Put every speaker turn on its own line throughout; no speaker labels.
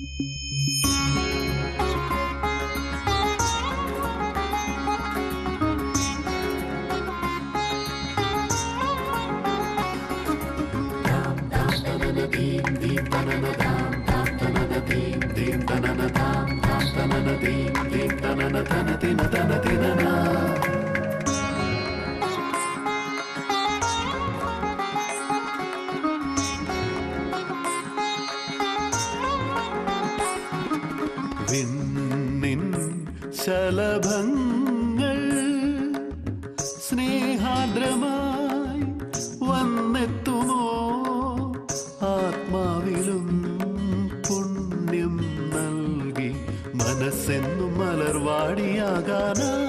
വിണ്ണിൻ ശലഭങ്ങൾ സ്നേഹാദ്രമായി വന്നെത്തുമോ ആത്മാവിലും പുണ്യം നൽകി മനസ്സെന്നും മലർവാടിയാകാനായി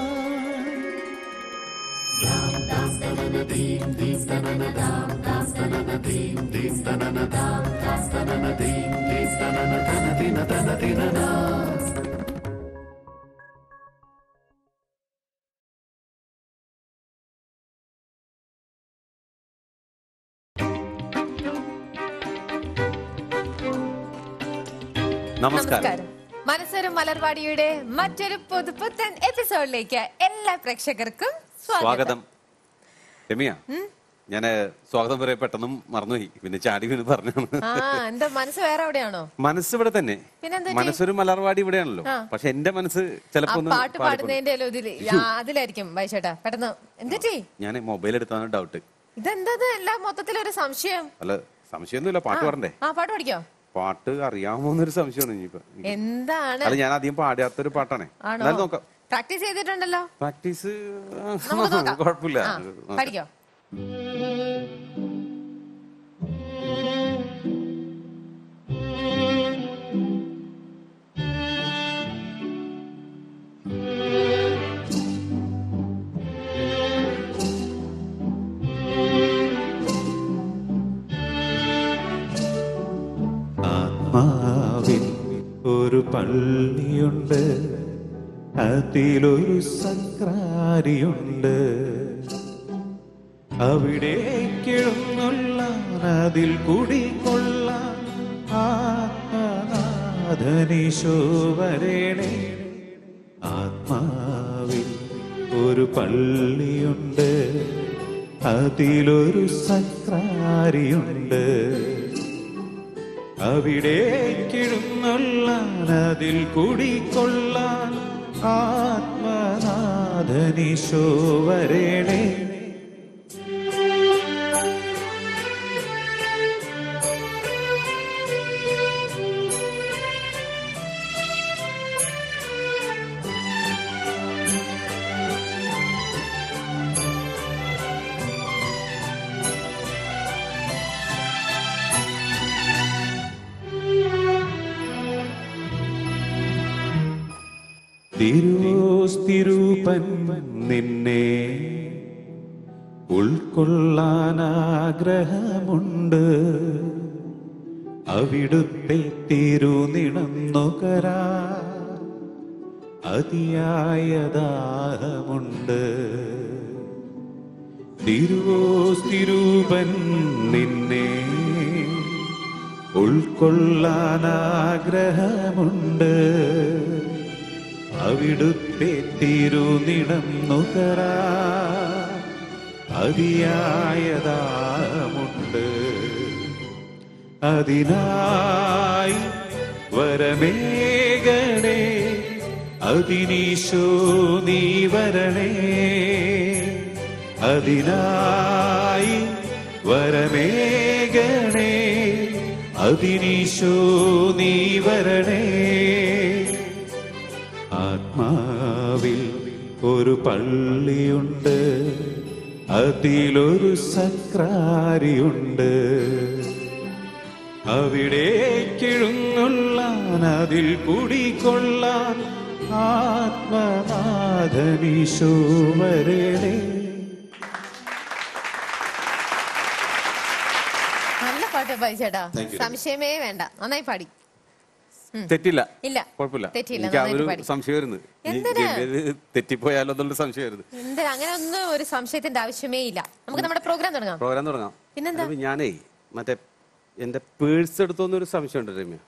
നമസ്കാരം
മനസ്സൊരു മലർവാടിയുടെ മറ്റൊരു പുതുപുത്തൻ എപ്പിസോഡിലേക്ക് എല്ലാ പ്രേക്ഷകർക്കും സ്വാഗതം
സ്വാഗതം രമ്യ ഞാന് സ്വാഗതം പറയാൻ പെട്ടെന്നും മറന്നുപോയി പിന്നെ ചാടി വീണ് പറഞ്ഞു
ആ എന്താ മനസ്സ് വേറെ എവിടെയാണോ
മനസ്സ് ഇവിടെ തന്നെ
പിന്നെന്താ
മനസ്സൊരു മലർവാടി ഇവിടെയാണല്ലോ പക്ഷെ എന്റെ മനസ്സ്
ആ
ചിലപ്പോ ഒന്ന്
പാട്ട്
പാടിപ്പോകും.
പാടുന്നതിന്റെ ഇതില് ആ, അതിലായിരിക്കും വൈശേട്ടാ പെട്ടെന്ന് എന്തുറ്റി
ഞാൻ മൊബൈൽ എടുത്താണ് ഡൗട്ട്
ഇതെന്താ എല്ലാം മൊത്തത്തിലൊരു സംശയം
അല്ല സംശയമൊന്നുമില്ല പാട്ട് പറഞ്ഞേ
ആ പാട്ട് പഠിക്കോ
പാട്ട് അറിയാമോന്നൊരു സംശയമാണ് ഇനിയിപ്പോ
എന്താണ്
അല്ല ഞാൻ അധികം പാടാത്തൊരു പാട്ടാണേ
ആണോ
എന്നാലും നോക്കാം
പ്രാക്ടീസ് ചെയ്തിട്ടുണ്ടല്ലോ
പ്രാക്ടീസ്
നമുക്ക് നോക്കാം.
കുഴപ്പമില്ല
ആ,
നോക്കാം.
പഠിക്കോ
ആത്മാവിൽ ഒരു പള്ളിയുണ്ട് അതിലൊരു സക്രാരിയുണ്ട് അവിടേക്കെഴുന്നുള്ള അതിൽ കുടികൊള്ളാൻ ആത്മനാഥനീശോ വരേണേ ആത്മാവിൽ ഒരു പള്ളിയുണ്ട് അതിലൊരു സക്രാരിയുണ്ട് അവിടേക്കെഴുന്നള്ളാൻ അതിൽ കുടിക്കൊള്ളാൻ ആത്മനാഥനീശോ വരേണേ തിരുവോസ്തിരൂപൻ നിന്നെ ഉൾക്കൊള്ളാൻ ആഗ്രഹമുണ്ട് അവിടുത്തെ തിരുനിണം നുകരാ അതിയായ ദാഹമുണ്ട് തിരുവോസ്തിരൂപൻ നിന്നെ ഉൾക്കൊള്ളാൻ ആഗ്രഹമുണ്ട് അവിടുത്തെ തിരുനിടം നുകരാ അതിയായതാമുണ്ട് അതിനായി വരമേകണേ അതിനീശോ നീ വരണേ അതിനായി വരമേകണേ അതിനീശോ നീ വരണേ ആത്മാവിൽ ഒരു പള്ളിയുണ്ട് അതിലൊരു സക്രാരിയുണ്ട് അവിടേക്കെഴുന്നള്ളാൻ അതിൽ കുടികൊള്ളാൻ ആത്മനാഥനീശോ വരേണേ
നല്ല പാട്ട് വായിച്ചേട്ടാ സംശയമേ വേണ്ട നന്നായി പാടി
തെറ്റില്ല
ഇല്ല
കുഴപ്പമില്ല
തെറ്റിയില്ല
എനിക്ക് ആ ഒരു
നന്നായിട്ട് പാടി
സംശയം വരുന്നത്
എന്തിനാ?
തെറ്റിപ്പോയാലോ എന്നുള്ള സംശയം വരുന്നത്
എന്ത് അങ്ങനെ ഒന്നും ഒരു സംശയത്തിന്റെ ആവശ്യമേ ഇല്ല നമുക്ക് നമ്മുടെ പ്രോഗ്രാം തുടങ്ങാം
പ്രോഗ്രാം തുടങ്ങാം
പിന്നെന്താ?
അപ്പൊ ഞാനേ മറ്റേ എന്റെ പേഴ്സ് എടുത്തോന്നൊരു സംശയമുണ്ട് രമ്യ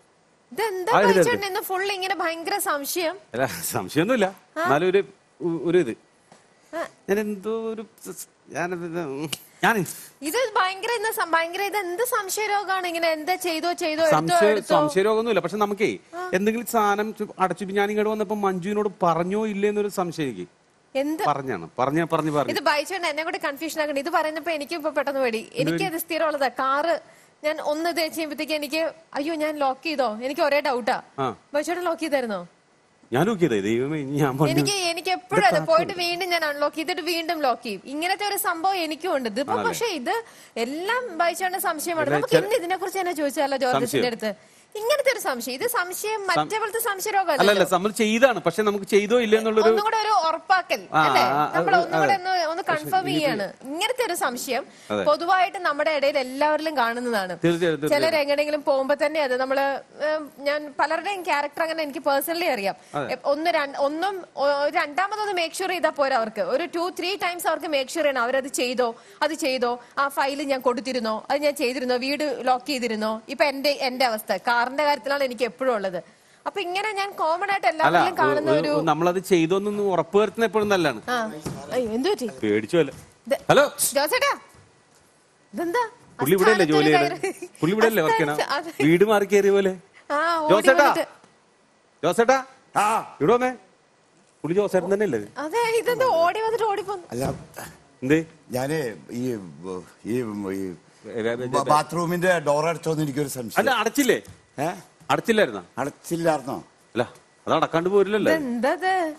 ഇതെന്താ
ആ, ഇത്
ബൈച്ചേട്ടൻ ഇന്ന് ഫുൾ ഇങ്ങനെ ഭയങ്കര സംശയം
അല്ല സംശയമൊന്നുമില്ല എന്നാലും ഒരു ഒരു ഇത്
ആ.
ഞാൻ എന്തോ ഒരു ഞാൻ ഞാൻ
ഇത് ഭയങ്കര ഇന്ന് സം- ഭയങ്കര ഇത് എന്ത് സംശയ രോഗമാണ് ഇങ്ങനെ എന്താ ചെയ്തോ ചെയ്തോ എടുത്തോ
സംശയ
എടുത്തോ
സംശയരോഗമൊന്നുമില്ല പക്ഷെ നമുക്കേ എന്തെങ്കിലും സാധനം ചു- അടച്ചു ഞാൻ ഇങ്ങോട്ട് വന്നപ്പോ മഞ്ജുവിനോട് പറഞ്ഞോ ഇല്ലേ എന്നൊരു സംശയം എനിക്ക്
എന്ത്
പറഞ്ഞാണ് പറഞ്ഞ പറഞ്ഞു പറഞ്ഞു
ഇത് ബൈച്ചേട്ടൻ എന്നെ കൂടെ കൺഫ്യൂഷൻ ആക്കണം ഇത് പറയുന്നപ്പോ എനിക്ക് ഇപ്പൊ പെട്ടെന്ന് പേടി എനിക്ക് അത് സ്ഥിരമുള്ളതാ കാറ് ഞാൻ ഒന്ന് തേച്ച് ചെയ്യുമ്പോഴത്തേക്ക് എനിക്ക് അയ്യോ ഞാൻ ലോക്ക് ചെയ്തോ എനിക്ക് ഒരേ ഡൗട്ടാ
ആ.
ബൈച്ചേട്ടൻ ലോക്ക് ചെയ്തായിരുന്നോ
ഞാൻ നോക്കിയതേ ദൈവമേ ഇനി ഞാൻ പറഞ്ഞു
എനിക്ക് എനിക്ക് എപ്പോഴും അതെ പോയിട്ട് വീണ്ടും ഞാൻ അൺലോക്ക് ചെയ്തിട്ട് വീണ്ടും ലോക്ക് ചെയ്യും ഇങ്ങനത്തെ ഒരു സംഭവം എനിക്കും ഉണ്ട് ഇതിപ്പോ പക്ഷെ ഇത് എല്ലാം ബൈച്ചേട്ടന്റെ സംശയമാണ് നമുക്ക് ഇന്ന് ഇതിനെ കുറിച്ച് തന്നെ ചോദിച്ചാലോ ജോർജസിന്റെ അടുത്ത് ഇങ്ങനത്തെ ഒരു സംശയം ഇത് സംശയം മറ്റേ പോലത്തെ സംശയ രോഗമല്ല
അല്ലല്ല നമ്മൾ ചെയ്താണ് പക്ഷെ നമുക്ക് ചെയ്തോ ഇല്ലേ എന്നുള്ളൊരു
ഒന്നും കൂടെ ഒരു ഉറപ്പാക്കൽ
ആ,
അല്ലേ
ആ,
നമ്മൾ
ആ,
ഒന്നും കൂടെ ഒന്ന് ഒന്ന് കൺഫേം ചെയ്യാണ് ഇങ്ങനത്തെ ഒരു സംശയം പൊതുവായിട്ട് നമ്മുടെ ഇടയിൽ എല്ലാവരിലും കാണുന്നതാണ്
തീർച്ചയായും, തീർച്ചയായും.
ചിലർ എങ്ങനെയെങ്കിലും പോകുമ്പോ തന്നെ അത് നമ്മള് ഏം, ഞാൻ പലരുടെയും ക്യാരക്ടർ അങ്ങനെ എനിക്ക് പേഴ്സണലി അറിയാം എ- ഒന്ന് രണ്ട് ഒന്നും ഒ- ഒരു രണ്ടാമതൊന്ന് മേക്ക് ഷുവർ ചെയ്താൽ പോരാ അവർക്ക് ഒരു ടു ത്രീ ടൈംസ് അവർക്ക് മേക്ക് ഷുവർ ചെയ്യണം അവരത് ചെയ്തോ അത് ചെയ്തോ ആ ഫയൽ ഞാൻ കൊടുത്തിരുന്നോ അത് ഞാൻ ചെയ്തിരുന്നോ വീട് ലോക്ക് ചെയ്തിരുന്നോ ഇപ്പൊ എന്റെ എന്റെ അവസ്ഥ കാറിന്റെ കാര്യത്തിലാണ് എനിക്ക് എപ്പോഴും ഉള്ളത് അപ്പൊ ഇങ്ങനെ ഞാൻ കോമൺ ആയിട്ട്
അല്ല
എല്ലാവരിലും കാണുന്ന ഒരു
ഒരു- നമ്മളത് ചെയ്തോന്നൊന്ന് ഉറപ്പ് വരുത്തുന്ന എപ്പോഴും നല്ലതാണ്
ആ അയ്യോ എന്തു പറ്റി
പേടിച്ചു അല്ല
ഇത്-
ഹലോ
ജോസേട്ടാ ഇതെന്താ
പുള്ളി ഇവിടെ അല്ലേ ജോലി
അസ്ഥാനത്തൊരു
ചെയ്യണത്
കയറ്.
പുള്ളി ഇവിടെ അല്ലേ വർക്ക് ചെയ്യണ
അതെ.
വീട് മാറി കയറിയ പോലെ
ആ ഓടി
ജോസേട്ടാ
വന്നിട്ട്
ജോസേട്ടാ ആ ഇവിടെ വന്നേ പുള്ളി ജോസേട്ടൻ തന്നെ അല്ലേ ഇത്?
അതെ ഇതെന്താ ഓടി വന്നിട്ട് ഓടിപ്പോന്നു
അല്ല
എന്തേ
ഞാന് ഈ ഈ ഈ
ഏ, ഏ, ഏ,
ബാത്റൂമിന്റെ ഡോർ അടച്ചോന്ന് എനിക്കൊരു
അല്ല
സംശയം
അടച്ചില്ലേ
ഏ
അടച്ചില്ലായിരുന്ന
അടച്ചില്ലായിരുന്നോ
അല്ല അത് അടക്കാണ്ട് പോരില്ലല്ലോ
ഇതെന്താ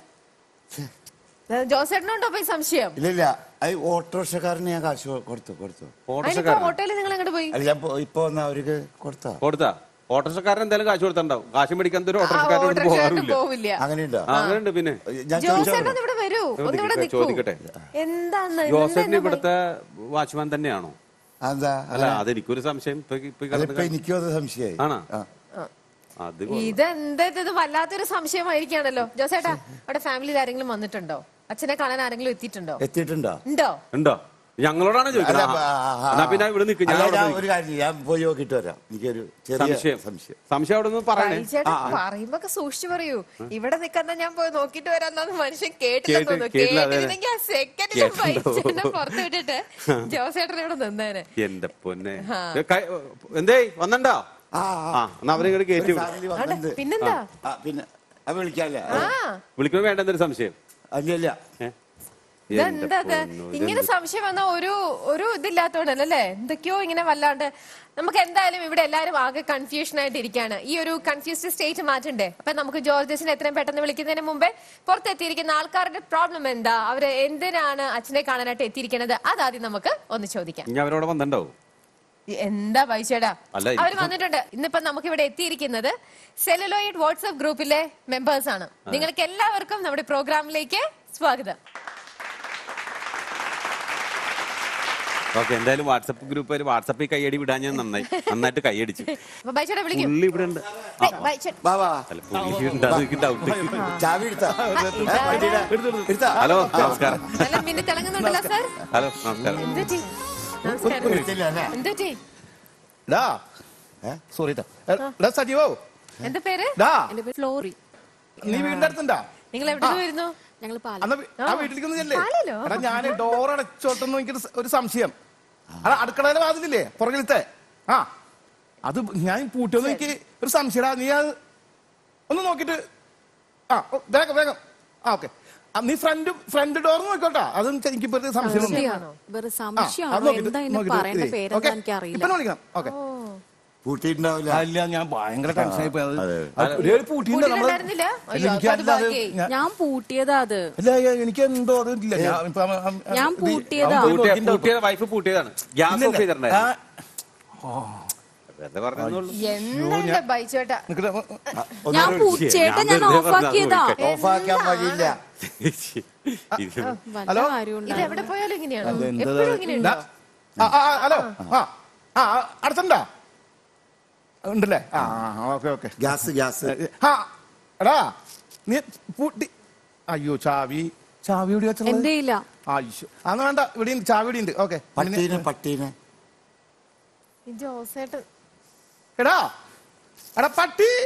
ജോസേട്ടനുണ്ടോ പോയി സംശയം
ഇല്ല ഇല്ല അത് ഓട്ടോറിക്ഷക്കാരന് ഞാൻ കാശ് കൊ- കൊടുത്തു കൊടുത്തു
അതിനിപ്പോ
ഓട്ടോറിക്ഷക്കാരൻ
ഓട്ടോയിൽ നിങ്ങൾ അങ്ങോട്ട് പോയി
അല്ല ഞാൻ പോ- ഇപ്പൊ വന്ന അവർക്ക് കൊടുത്താ
കൊടുത്താ ഓട്ടോറിക്ഷക്കാരൻ എന്തായാലും കാശ് കൊടുത്തിട്ടുണ്ടാവും കാശ് മേടിക്കാൻ ഒരു
ആ
ഓട്ടോറിക്ഷക്കാരൻ
ഓട്ടോറിക്ഷക്കാരൻ
പോകാറില്ല
പോവില്ല
അങ്ങനെയുണ്ടോ
ആ അങ്ങനെയുണ്ട് പിന്നെ
ഞാൻ
ജോസേട്ടൻ
ചോദിച്ചോ
ഇവിടെ വരൂ
ഇവിടെ
ഒന്നിവിടെ
നിൽക്ക്,
നിൽക്കൂ
ചോദിക്കട്ടെ.
എന്താന്ന്
ജോസഫിന്
ഇതെന്താ
ഇവിടുത്തെ വാച്ച്മാൻ തന്നെയാണോ
എന്താ
അല്ല അതെനിക്കൊരു സംശയം ഇപ്പൊ ഇപ്പൊ ഈ
അല്ല
കിടന്ന്
ഇപ്പൊ എനിക്കും അത് സംശയമായി
ആണോ?
ആ.
അത്
ഇതെന്താ ഇത് വല്ലാത്തൊരു സംശയമായിരിക്കാണല്ലോ ജോസേട്ടാ അവിടെ ഫാമിലിയിൽ ആരെങ്കിലും വന്നിട്ടുണ്ടോ അച്ഛനെ കാണാൻ ആരെങ്കിലും എത്തിയിട്ടുണ്ടോ
എത്തിയിട്ടുണ്ടോ
ഉണ്ടോ
ഉണ്ടോ ഞങ്ങളോടാണ്
അല്ല,
ചോദിക്കുന്നത്
ആ, ആ, ആ,
എന്നാ പിന്നെ ഇവിടെ നിൽക്കും ഞാൻ
അല്ല,
അവിടെ
ഞാൻ
നിൽക്കും.
ഒരു കാര്യം ചെയ്യാം. ഞാൻ പോയി നോക്കിയിട്ട് വരാം എനിക്കൊരു ചെറിയ
സംശയം
സംശയം
സംശയം അവിടെ നിന്ന് പറയണേ
ചേട്ടാ പറയുമ്പോ സൂക്ഷിച്ചു പറയൂ ഇവിടെ നിക്കുന്ന ഞാൻ പോയി നോക്കിട്ട് വരാന്നാന്ന് മനുഷ്യൻ കേട്ടില്ല
കേട്ട്-
തോന്നുന്നു
കേട്ടില്ല, അതെ.
കേട്ടിരുന്നെങ്കിൽ ആ സെക്കൻഡിൽ
കേട്ടിട്ടുണ്ടോ?
പുറത്ത് വിട്ടിട്ട് ജോസേട്ടൻ ഇവിടെ നിന്നേനെ
എന്റെ പൊന്നെ ഏ, കൈ- എന്തേ വന്നണ്ടോ
ആ
ആ എന്നാ അവരെ ഇങ്ങോട്ട് കയറ്റി വിടും
ഫാമിലി
ആണ്ടെ,
വന്നിട്ടുണ്ട്
പിന്നെന്താ
ആ, പിന്നെ അത് വിളിക്കാല്ലേ
ആ
വിളിക്കുമ്പോ വേണ്ട എന്തൊരു സംശയം
അല്ല ഇല്ല
ഏ? എന്റെ
ഇതെന്താ ഇത്?
പൊന്നോ,
ഇങ്ങനെ
ഇതെന്ത്?
സംശയം വന്ന ഒരു ഒരു ഇതില്ലാത്തോണ്ടല്ലേ എന്തൊക്കെയോ ഇങ്ങനെ വല്ലാണ്ട് നമുക്ക് എന്തായാലും ഇവിടെ എല്ലാരും ആകെ കൺഫ്യൂഷൻ ആയിട്ട് ഇരിക്കുകയാണ് ഈ ഒരു കൺഫ്യൂസ്ഡ് സ്റ്റേറ്റ് മാറ്റണ്ടേ അപ്പൊ നമുക്ക് ജോർജസിനെ എത്രയും പെട്ടെന്ന് വിളിക്കുന്നതിന് മുമ്പേ പുറത്തെത്തിയിരിക്കുന്ന ആൾക്കാരുടെ പ്രോബ്ലം എന്താ അവര് എന്തിനാണ് അച്ഛനെ കാണാനായിട്ട് എത്തിയിരിക്കുന്നത് അതാദ്യം നമുക്ക് ഒന്ന് ചോദിക്കാം
ഇനി അവരോട് വന്നിണ്ടാവും
എന്താ പൈസടാ
അല്ല,
അവർ
ഇപ്പൊ-
വന്നിട്ടുണ്ട് ഇന്നിപ്പോ നമുക്ക് ഇവിടെ എത്തിയിരിക്കുന്നത് സെലുലോയിഡ് വാട്സ്ആപ്പ് ഗ്രൂപ്പിലെ മെമ്പേഴ്സ് ആണ് നിങ്ങൾക്ക് എല്ലാവർക്കും നമ്മുടെ പ്രോഗ്രാമിലേക്ക് സ്വാഗതം
ഓക്കെ എന്തായാലും വാട്സപ്പ് ഗ്രൂപ്പ് വാട്സപ്പിൽ കൈയടി വിടാൻ ഞാൻ നന്നായി നന്നായിട്ട് കൈയടിച്ചു
അപ്പൊ ബൈച്ചേട്ടാ വിളിക്കും
പുള്ളി ഇവിടെ ഉണ്ട്
ഏയ്, ബൈച്ചേട്ടാ.
വാ വാ
അല്ല പുള്ളി ഉണ്ട് അത് എനിക്ക് ഡൗട്ട്
ചാവി എടുത്താ
ഇതാ.
എടുത്താ
ഹലോ നമസ്കാരം
നല്ല മിന്നി തിളങ്ങുന്നുണ്ടല്ലോ സാർ
ഹലോ നമസ്കാരം
എന്തുറ്റി നമസ്കാരം
എടുത്തില്ല അല്ലേ
എന്തുറ്റി
ഡാ
ഏ?
സോറി ട്ടാ. എ, ഡാ സജീവോ
എന്താ പേര്
ഡാ
എന്റെ പേര് ഫ്ലോറി
നീ വീടിന്റെ അടുത്തുണ്ടാ
നിങ്ങൾ എവിടെ വരുന്നു
ഞങ്ങൾ പാല
അന്ന് വീ- ആ വീട്ടിലേക്ക് ഒന്ന് ചെല്ലേ
പാലയിലോ?
എടാ ഞാൻ ഡോർ അടച്ചോട്ടെന്ന് എനിക്കൊരു സ- ഒരു സംശയം അടാ അടുക്കളയിലെ വാതിലില്ലേ പുറകിലത്തെ ആ അത് ഞാൻ പൂട്ടിയോന്ന് എനിക്ക് ഒരു സംശയടാ നീ അത് ഒന്ന് നോക്കിട്ട് ആ ഓ, വേഗം വേഗം ആ ഓക്കെ നീ ഫ്രണ്ട് ഫ്രണ്ട് ഡോർ നോക്കോട്ടാ അതും ചെ- എനിക്ക് ഇപ്പൊ ഒരു സംശയം തോന്നി.
സംശയമാണോ വേറെ
ആ, അത്
സംശയമാണോ
നോക്കിട്ട്-
എന്താ എന്നെ
നോക്കിട്ട്
പറയേണ്ട
ഇരി.
പേരെന്താ
ഓക്കേ?
എനിക്ക് അറിയില്ല
ഇപ്പൊ വിളിക്കണം ഓക്കെ
പൂട്ടിയിട്ടുണ്ടാവില്ല
അല്ല ഞാൻ ഭയങ്കര ടെൻഷനായി പോയത്
അതെ.
ഒരു പൂട്ടിയുണ്ട് നമ്മള്
കൂട്ടിയിട്ടുണ്ടായിരുന്നില്ല? അയ്യോ,
എനിക്ക്
അത്
അല്ല അത്
ഭാഗ്യായി.
ഞാൻ-
ഞാൻ പൂട്ടിയതാ അത്
അല്ല എനിക്ക് എന്തോ അതില്ല ഞാൻ ഇപ്പൊ അവൻ- അവൻ-
ഞാൻ
ഇത്
പൂട്ടിയതാ.
അവൻ പോയി
പൂട്ടിയ-
നോക്കിണ്ടാവും.
പൂട്ടിയത് വൈഫ് പൂട്ടിയതാണ് ഗ്യാസ് ഓഫ്
ഇല്ലില്ല.
ചെയ്തിട്ടുണ്ടായിരുന്നു
ആ,
വെറുതെ പറഞ്ഞോളൂ
എന്താ ബൈച്ചേട്ടാ
നിക്കട്ടെ.
ഞാൻ പൂ- ചേട്ടാ ഞാൻ
വെറുതെ
ഓഫാക്കിയതാ
പറഞ്ഞതാ,
ഓഫാക്കാൻ വഴിയില്ല
ഇത്
വല്ല കാര്യം
ഇത് എവിടെ പോയാലും ഇങ്ങനെയാണോ
അതെന്താ?
എപ്പോഴും ഇങ്ങനെയുണ്ടോ
ആ, ആ, ആ, ഹലോ ആ ആ അടുത്തുണ്ടാ ഉണ്ടല്ലേ ആ ഓക്കെ ഓക്കെ
ഗ്യാസ് ഗ്യാസ്
ആ എടാ നീ പൂട്ടി അയ്യോ ചാവി ചാവി എവിടെ വെച്ചത്
എന്റെ ഇല്ല
അയ്യോ അന്ന് വേണ്ട ഇവിടെ ഉണ്ട്, ചാവി ഇവിടെ ഉണ്ട് ഓക്കെ
പട്ടീനെ പട്ടീനെ
ഈ ജോസേട്ടൻ
എടാ എടാ പട്ടി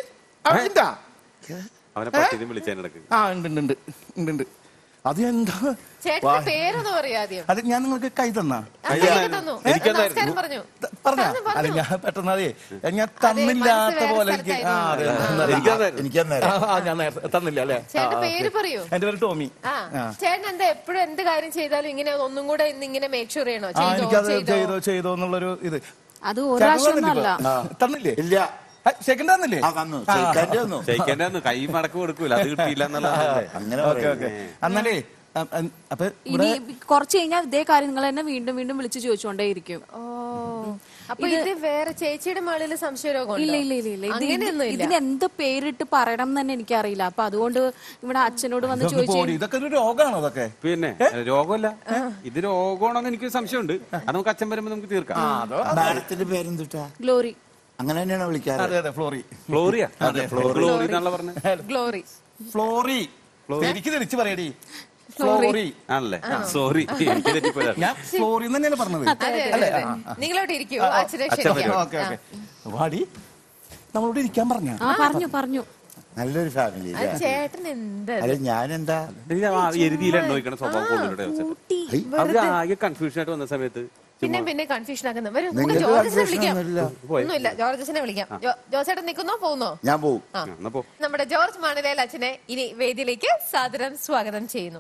അതിണ്ടാ
അവനെ പട്ടിനും വിളിച്ചതിനിടക്ക്
ആ ഉണ്ട് ഉണ്ട് ഉണ്ട് ഉണ്ട് ഉണ്ട് അത് എന്താ
ചേട്ടന്റെ
വാ.
പേരൊന്ന് പറയാ ആദ്യം
അത് ഞാൻ നിങ്ങൾക്ക് കൈ തന്നാ
ആ, കൈയൊക്കെ തന്നു.
എനിക്കെന്തായിരുന്നു?
നമസ്കാരം പറഞ്ഞു
പറഞ്ഞ
പറഞ്ഞു, പറഞ്ഞു.
അല്ല ഞാൻ പെട്ടെന്ന് അതേ ഞാൻ തന്നില്ലാത്ത
വേറെ
പോലെ എനിക്ക് ആ അതെ
സ്ഥലത്തായിരുന്നു.
എനിക്കതായിരുന്നു.
എനിക്കന്നേരം
ആ, ആ, ഞാൻ നേരത്തെ തന്നില്ല അല്ലേ
ചേട്ടന്റെ പേര് പറയൂ
എന്റെ പേര് ടോമി
ആ
ആ.
ചേട്ടൻ എന്താ എപ്പോഴും എന്ത് കാര്യം ചെയ്താലും ഇങ്ങനെ ഒന്നും കൂടെ ഇന്ന് ഇങ്ങനെ മേക്ക് ഷുവർ ചെയ്യണോ
ആ
ചെയ്തോ
എനിക്കത്
ചെയ്തോ
ചെയ്തോ ചെയ്തോ എന്നുള്ളൊരു ഇത്
അത് ഒരാശൊന്നും അല്ല
തന്നില്ലേ
ഇല്ല
സെക്കൻഡ് തന്നില്ലേ
ആ തന്നു ഷെയ്ക്കാൻ്റെ തന്നു
ഷെയ്ക്കൻ്റെ അന്ന് കൈ മടക്ക് കൊടുക്കൂല അത് കിട്ടിയില്ല എന്നുള്ളത്
അങ്ങനെ
ഓക്കെ ഓക്കെ അന്നല്ലേ ആ, ആ, അപ്പൊ
ഇനി കുറച്ച് കഴിഞ്ഞാൽ ഇതേ കാര്യം നിങ്ങൾ എന്നെ വീണ്ടും വീണ്ടും വിളിച്ച് ചോദിച്ചുകൊണ്ടേയിരിക്കും
ഓ അപ്പൊ ഇത് വേറെ ചേച്ചിയുടെ മകളിൽ സംശയരോഗം
ഇല്ല ഇല്ല ഇല്ല ഇല്ല ഇത്
അങ്ങനെയൊന്നും ഇല്ല
ഇതിന് എന്ത് പേരിട്ട് പറയണം എന്ന് തന്നെ എനിക്കറിയില്ല അപ്പൊ അതുകൊണ്ട് ഇവിടെ അച്ഛനോട് വന്ന് ചോദിച്ചു
ബോഡി ഇതൊക്കെ ഒരു രോഗമാണോ അതൊക്കെ
പിന്നെ രോഗമല്ല ഇത് രോഗമാണെന്ന് എനിക്ക് സംശയമുണ്ട് അത് നമുക്ക് അച്ഛൻ വരുമ്പോ നമുക്ക് തീർക്കാം
മാഡത്തിന്റെ പേരെന്തുട്ടാ
ഗ്ലോറി
അങ്ങനെ തന്നെയാണ് വിളിക്കാറ്
അതെ അതെ ഫ്ലോറി
ഫ്ലോറിയ ഫ്ലോറി എന്നാണല്ലോ പറഞ്ഞത്
ഗ്ലോറി
ഫ്ലോറി എനിക്ക് തിരിച്ചു പറയടി ഫ്ലോറി
ആണല്ലേ സോറി എനിക്ക് തെറ്റിപ്പോയതാ
ഞാൻ ഫ്ലോറി തന്നെയാണ് പറഞ്ഞത്
അതെ അതെ അതെ നിങ്ങളോട് ഇരിക്കൂ അച്ഛനെ ക്ഷണിക്കാം
ഓക്കെ ഓക്കെ വാടി നമ്മളോട് ഇരിക്കാൻ പറഞ്ഞ
ആ പറഞ്ഞു പറഞ്ഞു
നല്ലൊരു ഫാമിലി
ആ ചേട്ടൻ എന്താ
അല്ല ഞാനെന്താ
എരുതിയിലാണ് നോക്കണം സ്വഭാവം കൂടുതലൂടെ
ഊട്ടി
അവര് ആകെ കൺഫ്യൂഷൻ ആയിട്ട് വന്ന സമയത്ത്
പിന്നെ പിന്നെ കൺഫ്യൂഷൻ ആക്കുന്നു വരും നമുക്ക്
നിങ്ങൾക്ക്
ജോർജസിനെ
confusion
വിളിക്കാം
ഒന്നുമില്ല.
ഒന്നുമില്ല ജോർജസിനെ വിളിക്കാം ജോ- ജോസേട്ടൻ നിൽക്കുന്നോ പോകുന്നോ
ഞാൻ പോവും
ആ.
എന്നാ പോ
നമ്മുടെ ജോർജ് മാണിലേൽ അച്ഛനെ ഇനി വേദിയിലേക്ക് സാദരം സ്വാഗതം ചെയ്യുന്നു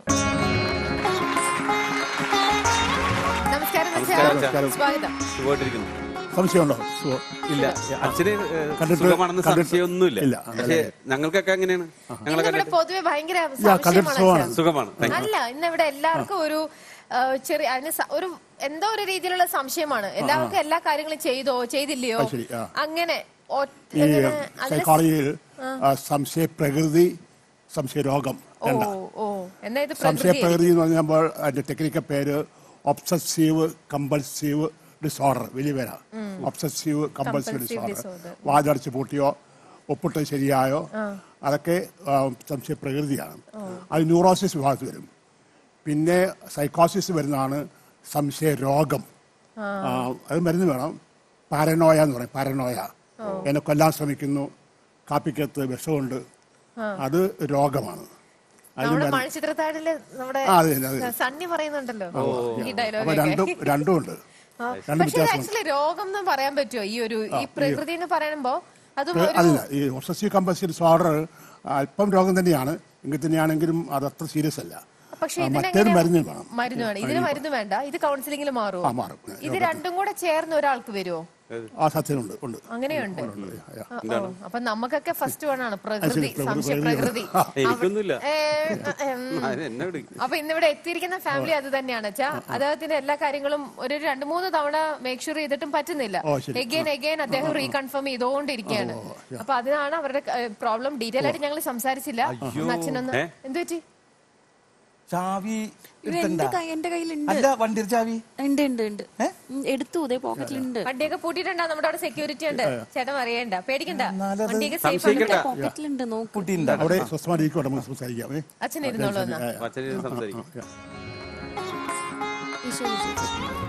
നമസ്കാരം അച്ഛാ.
നമസ്കാരം.
സ്വാഗതം
സുഖമായിട്ടിരിക്കുന്നു
സംശയമുണ്ടോ സുഖം.
ഇല്ല അച്ഛന് ഏഹ്,
കണ്ടിട്ട്
സുഖമാണെന്ന്
കണ്ടിട്ട്
സംശയമൊന്നുമില്ല
ഇല്ല.
പക്ഷേ ഞങ്ങൾക്കൊക്കെ എങ്ങനെയാണ് ഞങ്ങളെ
ഇന്നിവിടെ
കണ്ടിട്ട്
പൊതുവെ ഭയങ്കര
കണ്ടിട്ട്
സംശയമാണ്
സുഖമാണ്.
അച്ഛാ.
സുഖമാണ് താങ്ക് യു
അല്ല ഇന്നിവിടെ എല്ലാവർക്കും ഒരു ആ, ചെറിയ അതിന് സ- ഒരു എന്തോ ഒരു രീതിയിലുള്ള സംശയമാണ് എല്ലാവർക്കും എല്ലാ കാര്യങ്ങളും ചെയ്തോ ചെയ്തില്ലയോ
അത് ശരി, ആ.
അങ്ങനെ ഒറ്റ-
ഈ
എങ്ങനെ അതിന്
സൈക്കോളജിയിൽ ആ, സംശയ പ്രകൃതി സംശയ രോഗം
ഓ
രണ്ടാ
ഓ എന്നാ ഇത്
സംശയ
പ്രകൃതി
പ്രകൃതി എന്ന് പറഞ്ഞപ്പോൾ അതിന്റെ ടെക്നിക്കൽ പേര് ഒബ്സസീവ് കമ്പൾസീവ് ഡിസോർഡർ വലിയ പേരാ obsessive compulsive
Compulsive
disorder
disorder.
വാതടച്ച് പൂട്ടിയോ ഒപ്പിട്ട് ശരിയായോ അതൊക്കെ ആ, സംശയ പ്രകൃതിയാണ് അത് ന്യൂറോസിസ് വിഭാഗത്തിൽ വരും പിന്നെ സൈക്കോസിസ് വരുന്നതാണ് സംശയ രോഗം ആ, അത് മരുന്ന് വേണം പാരനോയ എന്ന് പറയും പാരനോയ എന്നെ കൊല്ലാൻ ശ്രമിക്കുന്നു കാപ്പിക്കത്ത് വിഷമുണ്ട് അത് രോഗമാണ് അതിന്
നമ്മുടെ
മരുന്ന്
മണിച്ചിത്രത്താഴില് നമ്മുടെ
ആ, അതെ, അതെ, അതെ.
സണ്ണി പറയുന്നുണ്ടല്ലോ ഈ
അപ്പൊ
ഡയലോഗ്
രണ്ടും രണ്ടും ഉണ്ട് രണ്ടും
പക്ഷെ
വ്യത്യാസമുണ്ട്
ആക്ച്വലി രോഗം എന്ന് പറയാൻ പറ്റുമോ ഈ ഒരു ഈ പ്രകൃതി എന്ന് പറയുമ്പോ അതും ഒരു
അല്ല ഈ ഒബ്സസീവ് കമ്പൾസീവ് ഡിസോർഡർ അല്പം രോഗം തന്നെയാണ് എങ്കിൽ തന്നെയാണെങ്കിലും അത് അത്ര സീരിയസ് അല്ല
പക്ഷെ
ആ, മറ്റേത്
ഇതിനെങ്ങനെ
മരുന്ന് വേണം
മരുന്ന് വേണം ഇതിന് മരുന്ന് വേണ്ട ഇത് കൗൺസിലിംഗിൽ മാറുമോ
ആ, മാറും.
ഇത് രണ്ടും കൂടെ ചേർന്ന് ഒരാൾക്ക് വരുമോ
ആ സത്യമുണ്ട് ഉണ്ട്
അങ്ങനെയുണ്ട്
യാ.
ആ, ഓ. അപ്പൊ നമുക്കൊക്കെ ഫസ്റ്റ് വൺ ആണ് പ്രകൃതി
ശരി, പ്രകൃതി,
സംശയ
പ്രകൃതി.
പ്രകൃതി
ആ,
എനിക്കൊന്നുമില്ല
ഏ, ഉം.
അതിന് എന്നെ വിളി
അപ്പൊ ഇന്നിവിടെ എത്തിയിരിക്കുന്ന ഫാമിലി അത് തന്നെയാണ് വെച്ചാ അദ്ദേഹത്തിന്റെ എല്ലാ കാര്യങ്ങളും ഒരു രണ്ട് മൂന്ന് തവണ മേക്ക് ഷുർ ചെയ്തിട്ടും പറ്റുന്നില്ല
ഓ, ശരി.
എഗെയിൻ എഗെയിൻ അദ്ദേഹം റീകൺഫേം ചെയ്തുകൊണ്ടിരിക്കുകയാണ് അപ്പൊ അതിനാണ് അവരുടെ പ്രോബ്ലം ഡീറ്റെയിൽ ആയിട്ട് ഞങ്ങൾ സംസാരിച്ചില്ല ഒന്ന് അച്ഛനൊന്ന്
ഏ?
എന്ത് പറ്റി
ചാവി
ഇത്
എടുത്തണ്ട
എന്റെ കൈ എന്റെ കയ്യിലുണ്ട്
അല്ല വണ്ടിയുടെ ചാവി
ഉണ്ട് ഉണ്ട് ഉണ്ട് ഉം, എടുത്തു ഇതേ പോക്കറ്റിലുണ്ട്
വണ്ടിയൊക്കെ പൂട്ടിയിട്ടുണ്ടോ നമ്മുടെ അവിടെ സെക്യൂരിറ്റി ഉണ്ട് ചേട്ടൻ അറിയണ്ട പേടിക്കണ്ട
എന്നാലത്
വണ്ടിയൊക്കെ സേഫ് ആണ്
സംശയിക്കണ്ട.
പോക്കറ്റിലുണ്ട് നോക്കൂ
കുട്ടിയുണ്ടോ
അവിടെ സ്വസ്ഥമായിരിക്കും നമുക്ക് സംസാരിക്കാം ഏ?
അച്ഛൻ ഇരുന്നോളൂ എന്നാ
അച്ഛന് സംസാരിക്കും
യാ.
ഈശോ വിളിച്ചു.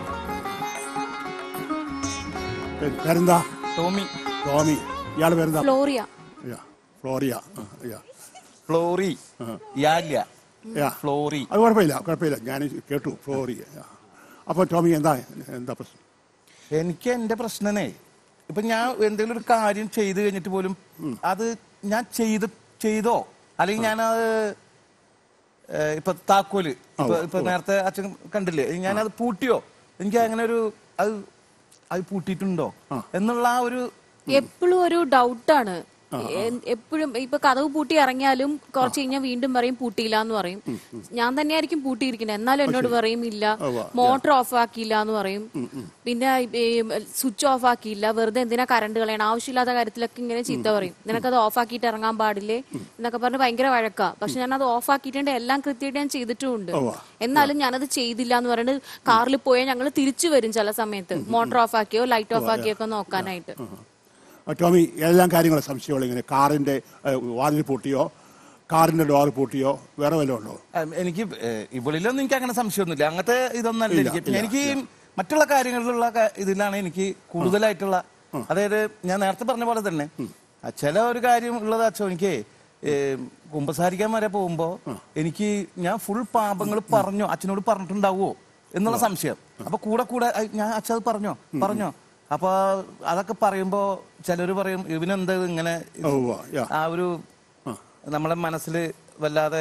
ഏ, പേരെന്താ
ടോമി
ടോമി ഇയാള് പേരെന്താ
ഫ്ലോറിയ
യാ. ഫ്ലോറിയ ആ, യാ.
ഫ്ലോറി യാല്യ
യാ.
ഫ്ലോറി
അത് കുഴപ്പമില്ല കുഴപ്പമില്ല ഞാൻ കേട്ടു ഫ്ലോറി യാ. അപ്പൊ ടോമി എന്താ എന്താ പ്രശ്നം
എനിക്ക് എന്റെ പ്രശ്നമേ ഇപ്പൊ ഞാൻ എന്തെങ്കിലും ഒരു കാര്യം ചെയ്തു കഴിഞ്ഞിട്ട് പോലും അത് ഞാൻ ചെയ്ത് ചെയ്തോ അല്ലെങ്കിൽ ഞാൻ അത് ഇപ്പൊ താക്കോല് ഇപ്പൊ ഇപ്പൊ നേരത്തെ അച്ഛൻ കണ്ടില്ലേ ഞാനത് പൂട്ടിയോ എനിക്ക് അങ്ങനെ ഒരു അത് അത് പൂട്ടിയിട്ടുണ്ടോ എന്നുള്ള ആ ഒരു
എപ്പോഴും ഒരു ഡൗട്ടാണ് എപ്പോഴും ഇപ്പൊ കഥവ് പൂട്ടി ഇറങ്ങിയാലും കുറച്ച് കഴിഞ്ഞാൽ വീണ്ടും പറയും പൂട്ടിയില്ല എന്ന് പറയും ഞാൻ തന്നെയായിരിക്കും പൂട്ടിയിരിക്കുന്നത് എന്നാലും എന്നോട് പറയും ഇല്ല മോട്ടർ ഓഫ് ആക്കിയില്ല എന്ന് പറയും പിന്നെ സ്വിച്ച് ഓഫ് ആക്കിയില്ല വെറുതെ എന്തിനാ കറണ്ട് കളയണം ആവശ്യമില്ലാത്ത കാര്യത്തിലൊക്കെ ഇങ്ങനെ ചീത്ത പറയും നിനക്കത് ഓഫ് ആക്കിയിട്ട് ഇറങ്ങാൻ പാടില്ലേ എന്നൊക്കെ പറഞ്ഞ് ഭയങ്കര വഴക്കാ പക്ഷെ ഞാൻ അത് ഓഫ് ആക്കിയിട്ടുണ്ട് എല്ലാം കൃത്യമായിട്ട് ഞാൻ ചെയ്തിട്ടുമുണ്ട് എന്നാലും ഞാനത് ചെയ്തില്ല എന്ന് പറഞ്ഞിട്ട് കാറിൽ പോയാൽ ഞങ്ങൾ തിരിച്ചു വരും ചില സമയത്ത് മോട്ടർ ഓഫ് ആക്കിയോ ലൈറ്റ് ഓഫ് ആക്കിയോ ഒക്കെ നോക്കാനായിട്ട്
ആ, ടോമി ഏതെല്ലാം കാര്യങ്ങൾ സംശയമുള്ള ഇങ്ങനെ കാറിന്റെ ഏ, വാതിൽ പൂട്ടിയോ കാറിന്റെ ഡോർ പൂട്ടിയോ വേറെ വല്ലതും ഉണ്ടോ
ഉം, എനിക്ക് ഏഹ്, ഇവളിലൊന്നും എനിക്ക് അങ്ങനെ സംശയമൊന്നുമില്ല അങ്ങനത്തെ ഇതൊന്നല്ല എനിക്ക് പിന്നെ എനിക്ക് മറ്റുള്ള കാര്യങ്ങളിലുള്ള ക- ഇതിലാണ് എനിക്ക് കൂടുതലായിട്ടുള്ള അതായത് ഞാൻ നേരത്തെ പറഞ്ഞ പോലെ തന്നെ ആ, ചില ഒരു കാര്യം ഉള്ളത് അച്ഛൻ എനിക്ക് ഏ, കുമ്പസാരിക്കാൻ വരെ പോകുമ്പോ എനിക്ക് ഞാൻ ഫുൾ പാപങ്ങൾ പറഞ്ഞു അച്ഛനോട് പറഞ്ഞിട്ടുണ്ടാവോ എന്നുള്ള സംശയം അപ്പൊ കൂടെ കൂടെ "ഐ, ഞാൻ അച്ഛൻ അത് പറഞ്ഞോ പറഞ്ഞോ അപ്പൊ അതൊക്കെ പറയുമ്പോ ചിലര് പറയും ഇവനെന്താ ഇത് ഇങ്ങനെ
ഓ, ഉവ്വ, yeah.
ആ ഒരു നമ്മളെ മനസ്സിൽ വല്ലാതെ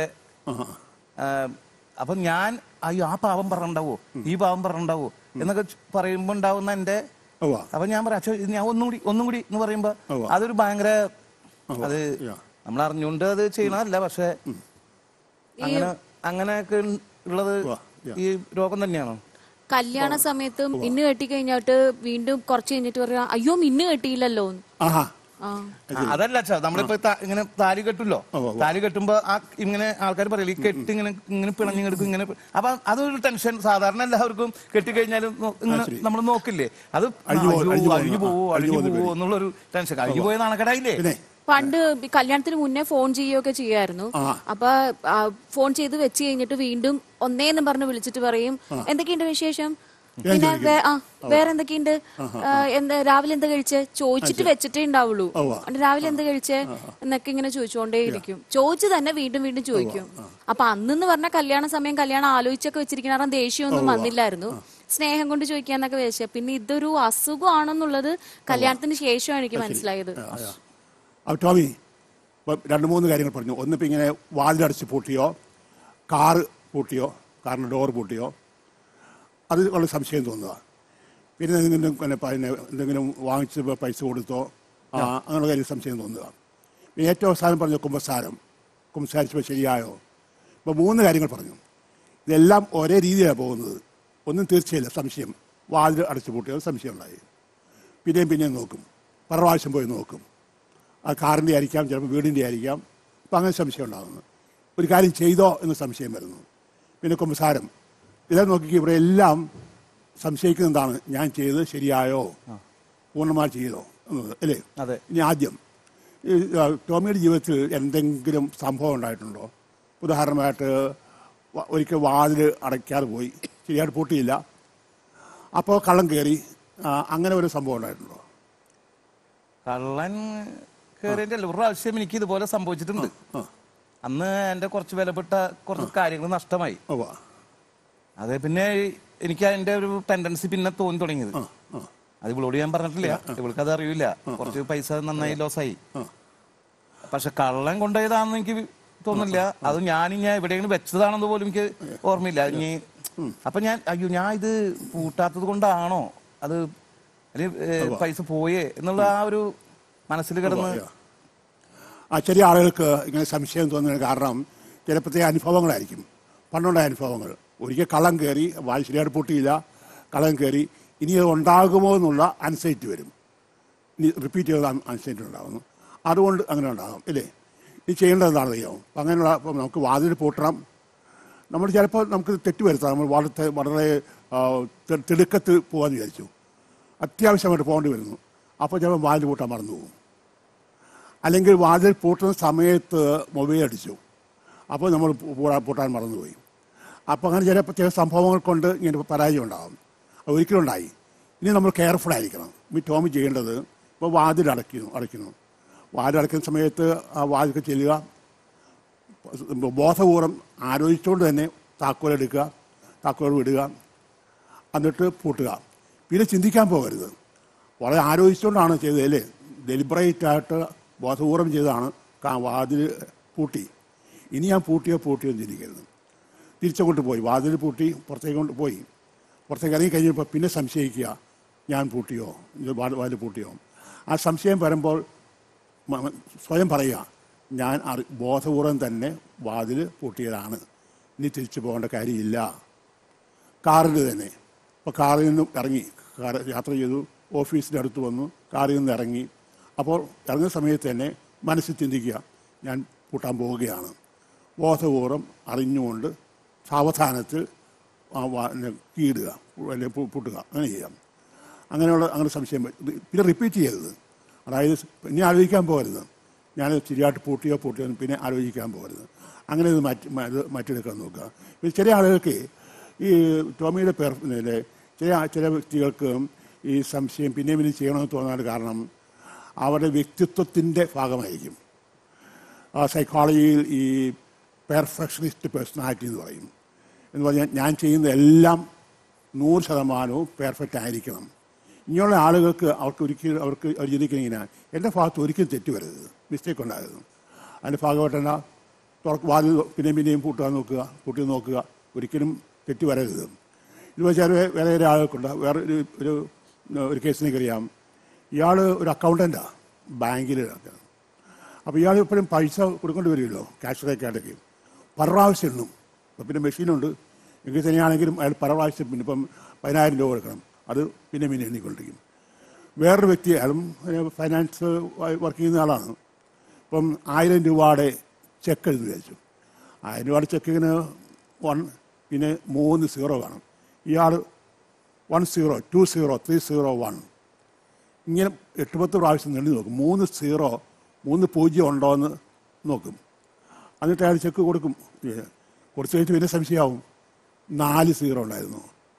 ആ, അപ്പൊ ഞാൻ അയ്യോ ആ പാവം പറഞ്ഞിട്ടുണ്ടാവോ ഈ പാവം പറഞ്ഞിട്ടുണ്ടാവോ എന്നൊക്കെ ച് പറയുമ്പോ ഉണ്ടാവുന്ന എന്റെ
ഉവ്വ.
അപ്പൊ ഞാൻ പറയാം "അച്ഛോ, ഇത് ഞാൻ ഒന്നും കൂടി ഒന്നും കൂടി എന്ന് പറയുമ്പോ
ഉവ്വ.
അതൊരു ഭയങ്കര അത്
yeah.
നമ്മൾ അറിഞ്ഞുകൊണ്ട് അത് ചെയ്യണതല്ല പക്ഷെ അങ്ങനെ അങ്ങനെയൊക്കെ ഉള്ളത്
ഉവ്വ, yeah.
ഈ രോഗം തന്നെയാണോ
കല്യാണ സമയത്ത് മിന്നു കെട്ടി കഴിഞ്ഞിട്ട് വീണ്ടും കുറച്ച് കഴിഞ്ഞിട്ട് പറയാ അയ്യോ മിന്നു കെട്ടിയില്ലല്ലോ എന്ന്."
ആഹാ
ആ
ആ, അതല്ല അച്ഛാ നമ്മളിപ്പോ ത- ഇങ്ങനെ താലി കെട്ടുമല്ലോ
ഉവ്വ് ഉവ്വ്.
താലി കെട്ടുമ്പോ ആ ഇങ്ങനെ ആൾക്കാർ പറയില്ല ഈ കെട്ട് ഇങ്ങനെ ഇങ്ങനെ പിണഞ്ഞു കിടക്കും ഇങ്ങനെ പി- അപ്പൊ അതൊരു ടെൻഷൻ സാധാരണ എല്ലാവർക്കും കെട്ടിക്കഴിഞ്ഞാലും നോ- ഇങ്ങനെ
ശരി.
നമ്മൾ നോക്കില്ലേ അത്
അഴിഞ്ഞു പോകും,
അയ്യോ,
അഴിഞ്ഞു പോകും.
അഴിഞ്ഞു പോവോ
അഴിഞ്ഞു
അഴിഞ്ഞു
പോകുന്ന
പോവോ
പേടി.
എന്നുള്ളൊരു ടെൻഷൻ അഴിഞ്ഞു പോയ നാണക്കേടായില്ലേ
പിന്നെ
പണ്ട് ഈ കല്യാണത്തിന് മുന്നേ ഫോൺ ചെയ്യുകയൊക്കെ ചെയ്യായിരുന്നു
ആ.
അപ്പൊ ആ, ഫോൺ ചെയ്ത് വെച്ച് കഴിഞ്ഞിട്ട് വീണ്ടും ഒന്നേന്ന് പറഞ്ഞ് വിളിച്ചിട്ട് പറയും എന്തൊക്കെയുണ്ട് വിശേഷം പിന്നെ വേ- ആ വേറെ എന്തൊക്കെയുണ്ട് ആ, എന്താ രാവിലെ എന്താ കഴിച്ചേ ചോദിച്ചിട്ട് വെച്ചിട്ടേ ഉണ്ടാവുള്ളൂ
ഉവ്വ.
എന്നിട്ട് രാവിലെ എന്താ കഴിച്ചേ എന്നൊക്കെ ഇങ്ങനെ ചോദിച്ചുകൊണ്ടേയിരിക്കും ചോദിച്ചു തന്നെ വീണ്ടും വീണ്ടും ചോദിക്കും അപ്പൊ അന്നെന്ന് പറഞ്ഞ കല്യാണ സമയം കല്യാണം ആലോചിച്ചൊക്കെ വെച്ചിരിക്കുന്ന കാരണം ദേഷ്യമൊന്നും വന്നില്ലായിരുന്നു സ്നേഹം കൊണ്ട് ചോദിക്കാന്നൊക്കെ വെച്ചേ പിന്നെ ഇതൊരു അസുഖമാണെന്നുള്ളത് കല്യാണത്തിന് ശേഷമാണ് എനിക്ക് മനസ്സിലായത്
അപ്പോൾ ടോമി ഇപ്പം രണ്ട് മൂന്ന് കാര്യങ്ങൾ പറഞ്ഞു ഒന്നിപ്പോൾ ഇങ്ങനെ വാതിലടച്ച് പൂട്ടിയോ കാറ് പൂട്ടിയോ കാറിൻ്റെ ഡോർ പൂട്ടിയോ അത് വളരെ സംശയം തോന്നുക പിന്നെ എന്തെങ്കിലും പിന്നെ പിന്നെ എന്തെങ്കിലും വാങ്ങിച്ച് പൈസ കൊടുത്തോ ആ, അങ്ങനെയുള്ള കാര്യം സംശയം തോന്നുക പിന്നെ ഏറ്റവും അവസാനം പറഞ്ഞ കുമ്പസാരം കുമ്പസാരിച്ചപ്പോൾ ശരിയായോ ഇപ്പോൾ മൂന്ന് കാര്യങ്ങൾ പറഞ്ഞു ഇതെല്ലാം ഒരേ രീതിയിലാണ് പോകുന്നത് ഒന്നും തീർച്ചയില്ല സംശയം വാതിൽ അടച്ചു പൂട്ടിയോ സംശയം ഉണ്ടായി പിന്നെയും പിന്നെയും നോക്കും പല പ്രാവശ്യം പോയി നോക്കും ആ കാറിൻ്റെ ആയിരിക്കാം ചിലപ്പോൾ വീടിൻ്റെ ആയിരിക്കാം അപ്പം അങ്ങനെ സംശയം ഉണ്ടാകുന്നു ഒരു കാര്യം ചെയ്തോ എന്ന് സംശയം വരുന്നു പിന്നെ കുമ്പസാരം ഇതെ നോക്കി ഇവിടെ എല്ലാം സംശയിക്കുന്ന എന്താണ് ഞാൻ ചെയ്തത് ശരിയായോ പൂർണ്ണമായി ചെയ്തോ എന്നത് അല്ലേ
അതെ.
ഇനി ആദ്യം ഈ, ആ, ടോമിയുടെ ജീവിതത്തിൽ എന്തെങ്കിലും സംഭവം ഉണ്ടായിട്ടുണ്ടോ ഉദാഹരണമായിട്ട് വ- ഒരിക്കൽ വാതിൽ അടയ്ക്കാതെ പോയി ശരിയായിട്ട് പൂട്ടിയില്ല അപ്പോൾ കള്ളം കയറി ആ, അങ്ങനെ ഒരു സംഭവം ഉണ്ടായിട്ടുണ്ടോ
കള്ളൻ കയറിയതിന്റെ ഒരു പ്രാവശ്യം എനിക്ക് ഇതുപോലെ സംഭവിച്ചിട്ടുണ്ട്
ആ
അന്ന് എന്റെ കുറച്ച് വിലപ്പെട്ട കുറച്ച് കാര്യങ്ങൾ നഷ്ടമായി
ഉവ്വ.
അതെ പിന്നെ എനിക്ക് അതിന്റെ ഒരു ടെൻഡൻസി പിന്നെ തോന്നി തുടങ്ങിയത്
ആ ആ
അത് ഇവളോട് ഞാൻ പറഞ്ഞിട്ടില്ല ഇവൾക്ക് അത് അറിയില്ല കുറച്ച് പൈസ നന്നായി ലോസായി പക്ഷെ കള്ളൻ കൊണ്ടുപോയതാണെന്ന് എനിക്ക് തോന്നുന്നില്ല അത് ഞാൻ ഞാൻ എവിടെയെങ്കിലും വെച്ചതാണെന്ന് പോലും എനിക്ക് ഓർമ്മയില്ല ഇനി അപ്പൊ ഞാൻ അയ്യോ ഞാൻ ഇത് പൂട്ടാത്തത് കൊണ്ടാണോ അത് അല്ലെങ്കിൽ ഏ, പൈസ പോയേ എന്നുള്ള ആ ഒരു മനസ്സിൽ കിടന്ന്
ഉവ്വ. ആ ചെറിയ ആളുകൾക്ക് ഇങ്ങനെ സംശയം തോന്നുന്നതിന് കാരണം ചില പ്രത്യേക അനുഭവങ്ങളായിരിക്കും പണ്ടുണ്ടായ അനുഭവങ്ങൾ ഒരിക്കൽ കള്ളം കയറി വാൽ ശരിയായിട്ട് പൂട്ടിയില്ല കള്ളം കയറി ഇനി അത് ഉണ്ടാകുമോ എന്നുള്ള അൻസൈറ്റ് വരും ഇനി റിപ്പീറ്റ് ചെയ്ത അൻസൈറ്റ് ഉണ്ടാകുന്നു അതുകൊണ്ട് അങ്ങനെ ഉണ്ടാകും ഇല്ലേ ഈ ചെയ്യേണ്ടത് എന്താണെന്ന് അറിയാമോ അപ്പം അങ്ങനെയുള്ള ഇപ്പം നമുക്ക് വാതിൽ പൂട്ടണം നമ്മൾ ചിലപ്പോൾ നമുക്ക് തെറ്റ് വരുത്താം നമ്മൾ വളരെ വളരെ ആ, തി- തിടുക്കത്തിൽ പോകാമെന്ന് വിചാരിച്ചു അത്യാവശ്യമായിട്ട് പോകേണ്ടി വരുന്നു അപ്പോൾ ചിലപ്പോൾ വാതിൽ പൂട്ടാൻ മറന്നു പോകും അല്ലെങ്കിൽ വാതിൽ പൂട്ടുന്ന സമയത്ത് മൊബൈൽ അടിച്ചു അപ്പോൾ നമ്മൾ പൂടാ പൂട്ടാൻ മറന്നുപോയി അപ്പോൾ അങ്ങനെ ചില പ്രത്യേക സംഭവങ്ങൾ കൊണ്ട് ഇങ്ങനെ പരാജയം ഉണ്ടാകും അത് ഒരിക്കലും ഉണ്ടായി ഇനി നമ്മൾ കെയർഫുൾ ആയിരിക്കണം ഈ ടോമി ചെയ്യേണ്ടത് ഇപ്പോൾ വാതിൽ അടയ്ക്കുന്നു അടയ്ക്കുന്നു വാതിൽ അടയ്ക്കുന്ന സമയത്ത് ആ വാതിൽ ചെല്ലുക ബോധപൂർവ്വം ആലോചിച്ചുകൊണ്ട് തന്നെ താക്കോൽ എടുക്കുക താക്കോൽ വിടുക എന്നിട്ട് പൂട്ടുക പിന്നെ ചിന്തിക്കാൻ പോകരുത് വളരെ ആലോചിച്ചുകൊണ്ടാണ് ചെയ്തത് അല്ലേ ഡെലിബറേറ്റ് ആയിട്ട് ബോധപൂർവം ചെയ്തതാണ് കാ- വാതിൽ പൂട്ടി ഇനി ഞാൻ പൂട്ടിയോ പൂട്ടിയോ എന്ന് ചിന്തിക്കരുത് തിരിച്ചങ്ങോട്ട് പോയി വാതിൽ പൂട്ടി പുറത്തേക്ക് കൊണ്ട് പോയി പുറത്തേക്ക് ഇറങ്ങി കഴിഞ്ഞപ്പോൾ പിന്നെ സംശയിക്കുക ഞാൻ പൂട്ടിയോ ഇത് വാ- വാതിൽ പൂട്ടിയോ ആ സംശയം വരുമ്പോൾ മ- മ- സ്വയം പറയുക ഞാൻ അറി ബോധപൂർവം തന്നെ വാതിൽ പൂട്ടിയതാണ് ഇനി തിരിച്ചു പോകേണ്ട കാര്യമില്ല കാറിൽ തന്നെ അപ്പോൾ കാറിൽ നിന്നും ഇറങ്ങി കാർ യാത്ര ചെയ്തു ഓഫീസിൻ്റെ അടുത്ത് വന്നു കാറിൽ നിന്ന് ഇറങ്ങി അപ്പോൾ ഇറങ്ങുന്ന സമയത്ത് തന്നെ മനസ്സിൽ ചിന്തിക്കുക ഞാൻ പൂട്ടാൻ പോവുകയാണ് ബോധപൂർവം അറിഞ്ഞുകൊണ്ട് സാവധാനത്തിൽ ആ വാ- നെ കീടുക അല്ലെങ്കിൽ പൂ- പൂട്ടുക അങ്ങനെ ചെയ്യാം അങ്ങനെയുള്ള അങ്ങനെ സംശയം വരും. ഇത് പിന്നെ റിപ്പീറ്റ് ചെയ്യരുത് അതായത് ഇനി ആലോചിക്കാൻ പോകരുത് ഞാൻ ശരിയായിട്ട് പൂട്ടിയോ പൂട്ടിയോ എന്ന് പിന്നെ ആലോചിക്കാൻ പോകരുത് അങ്ങനെ ഇത് മാറ്റി മ- ഇത് മാറ്റിയെടുക്കാൻ നോക്കുക പിന്നെ ചില ആളുകൾക്ക് ഈ ടോമിയുടെ പേർ ഇതിലെ ചില ചില വ്യക്തികൾക്ക് ഈ സംശയം പിന്നെയും പിന്നെ ചെയ്യണമെന്ന് തോന്നാൻ കാരണം അവരുടെ വ്യക്തിത്വത്തിൻ്റെ ഭാഗമായിരിക്കും ആ സൈക്കോളജിയിൽ ഈ പെർഫെക്ഷനിസ്റ്റ് പേഴ്സണാലിറ്റി എന്ന് പറയും എന്ന് പറഞ്ഞാൽ ഞാൻ ചെയ്യുന്ന എല്ലാം നൂറ് ശതമാനവും പെർഫെക്റ്റ് ആയിരിക്കണം ഇങ്ങനെയുള്ള ആളുകൾക്ക് അവർക്ക് ഒരിക്കലും അവർക്ക് അവർ ചിന്തിക്കുന്ന ഇങ്ങനെ എൻ്റെ ഭാഗത്ത് ഒരിക്കലും തെറ്റ് വരരുത് മിസ്റ്റേക്ക് ഉണ്ടായിരുന്നു അതിൻ്റെ ഭാഗമായിട്ട് എന്നാ തുറക്ക് വാതിൽ പിന്നെയും പിന്നെയും പൂട്ടാൻ നോക്കുക പൂട്ടി നോക്കുക ഒരിക്കലും തെറ്റ് വരരുത് ഇത് വെച്ചാൽ വേറെ വേറെ ആളുകൾക്കുണ്ട് വേറെ ഒരു ഒരു ഒരു കേസിനേക്ക് അറിയാം ഇയാൾ ഒരു അക്കൗണ്ടൻ്റാണ് ബാങ്കിൽ അപ്പോൾ ഇയാൾ എപ്പോഴും പൈസ കൊടുക്കേണ്ടി വരുമല്ലോ ക്യാഷ് റേക്കായിട്ടൊക്കെ പല പ്രാവശ്യം എണ്ണും ഇപ്പം പിന്നെ മെഷീനുണ്ട് എങ്കിൽ തന്നെയാണെങ്കിലും അയാൾ പല പ്രാവശ്യം പിന്നെ ഇപ്പം പതിനായിരം രൂപ കൊടുക്കണം അത് പിന്നെ പിന്നെ എണ്ണിക്കൊണ്ടിരിക്കും വേറൊരു വ്യക്തി അയാളും ഫൈനാൻസ് വർക്ക് ചെയ്യുന്ന ആളാണ് ഇപ്പം ആയിരം രൂപയുടെ ചെക്ക് എഴുതി വിചാരിച്ചു ആയിരം രൂപയുടെ ചെക്കിന് വൺ പിന്നെ മൂന്ന് സീറോ കാണും ഇയാൾ one zero two zero three zero one ഇങ്ങനെ എട്ട് പത്ത് പ്രാവശ്യം നീണ്ടു നോക്കും മൂന്ന് സീറോ മൂന്ന് പൂജ്യം ഉണ്ടോ എന്ന് നോക്കും എന്നിട്ട് അയാൾ ചെക്ക് കൊടുക്കും കൊടുത്തു കഴിഞ്ഞിട്ട് പിന്നെ സംശയമാവും നാല് സീറോ ഉണ്ടായിരുന്നു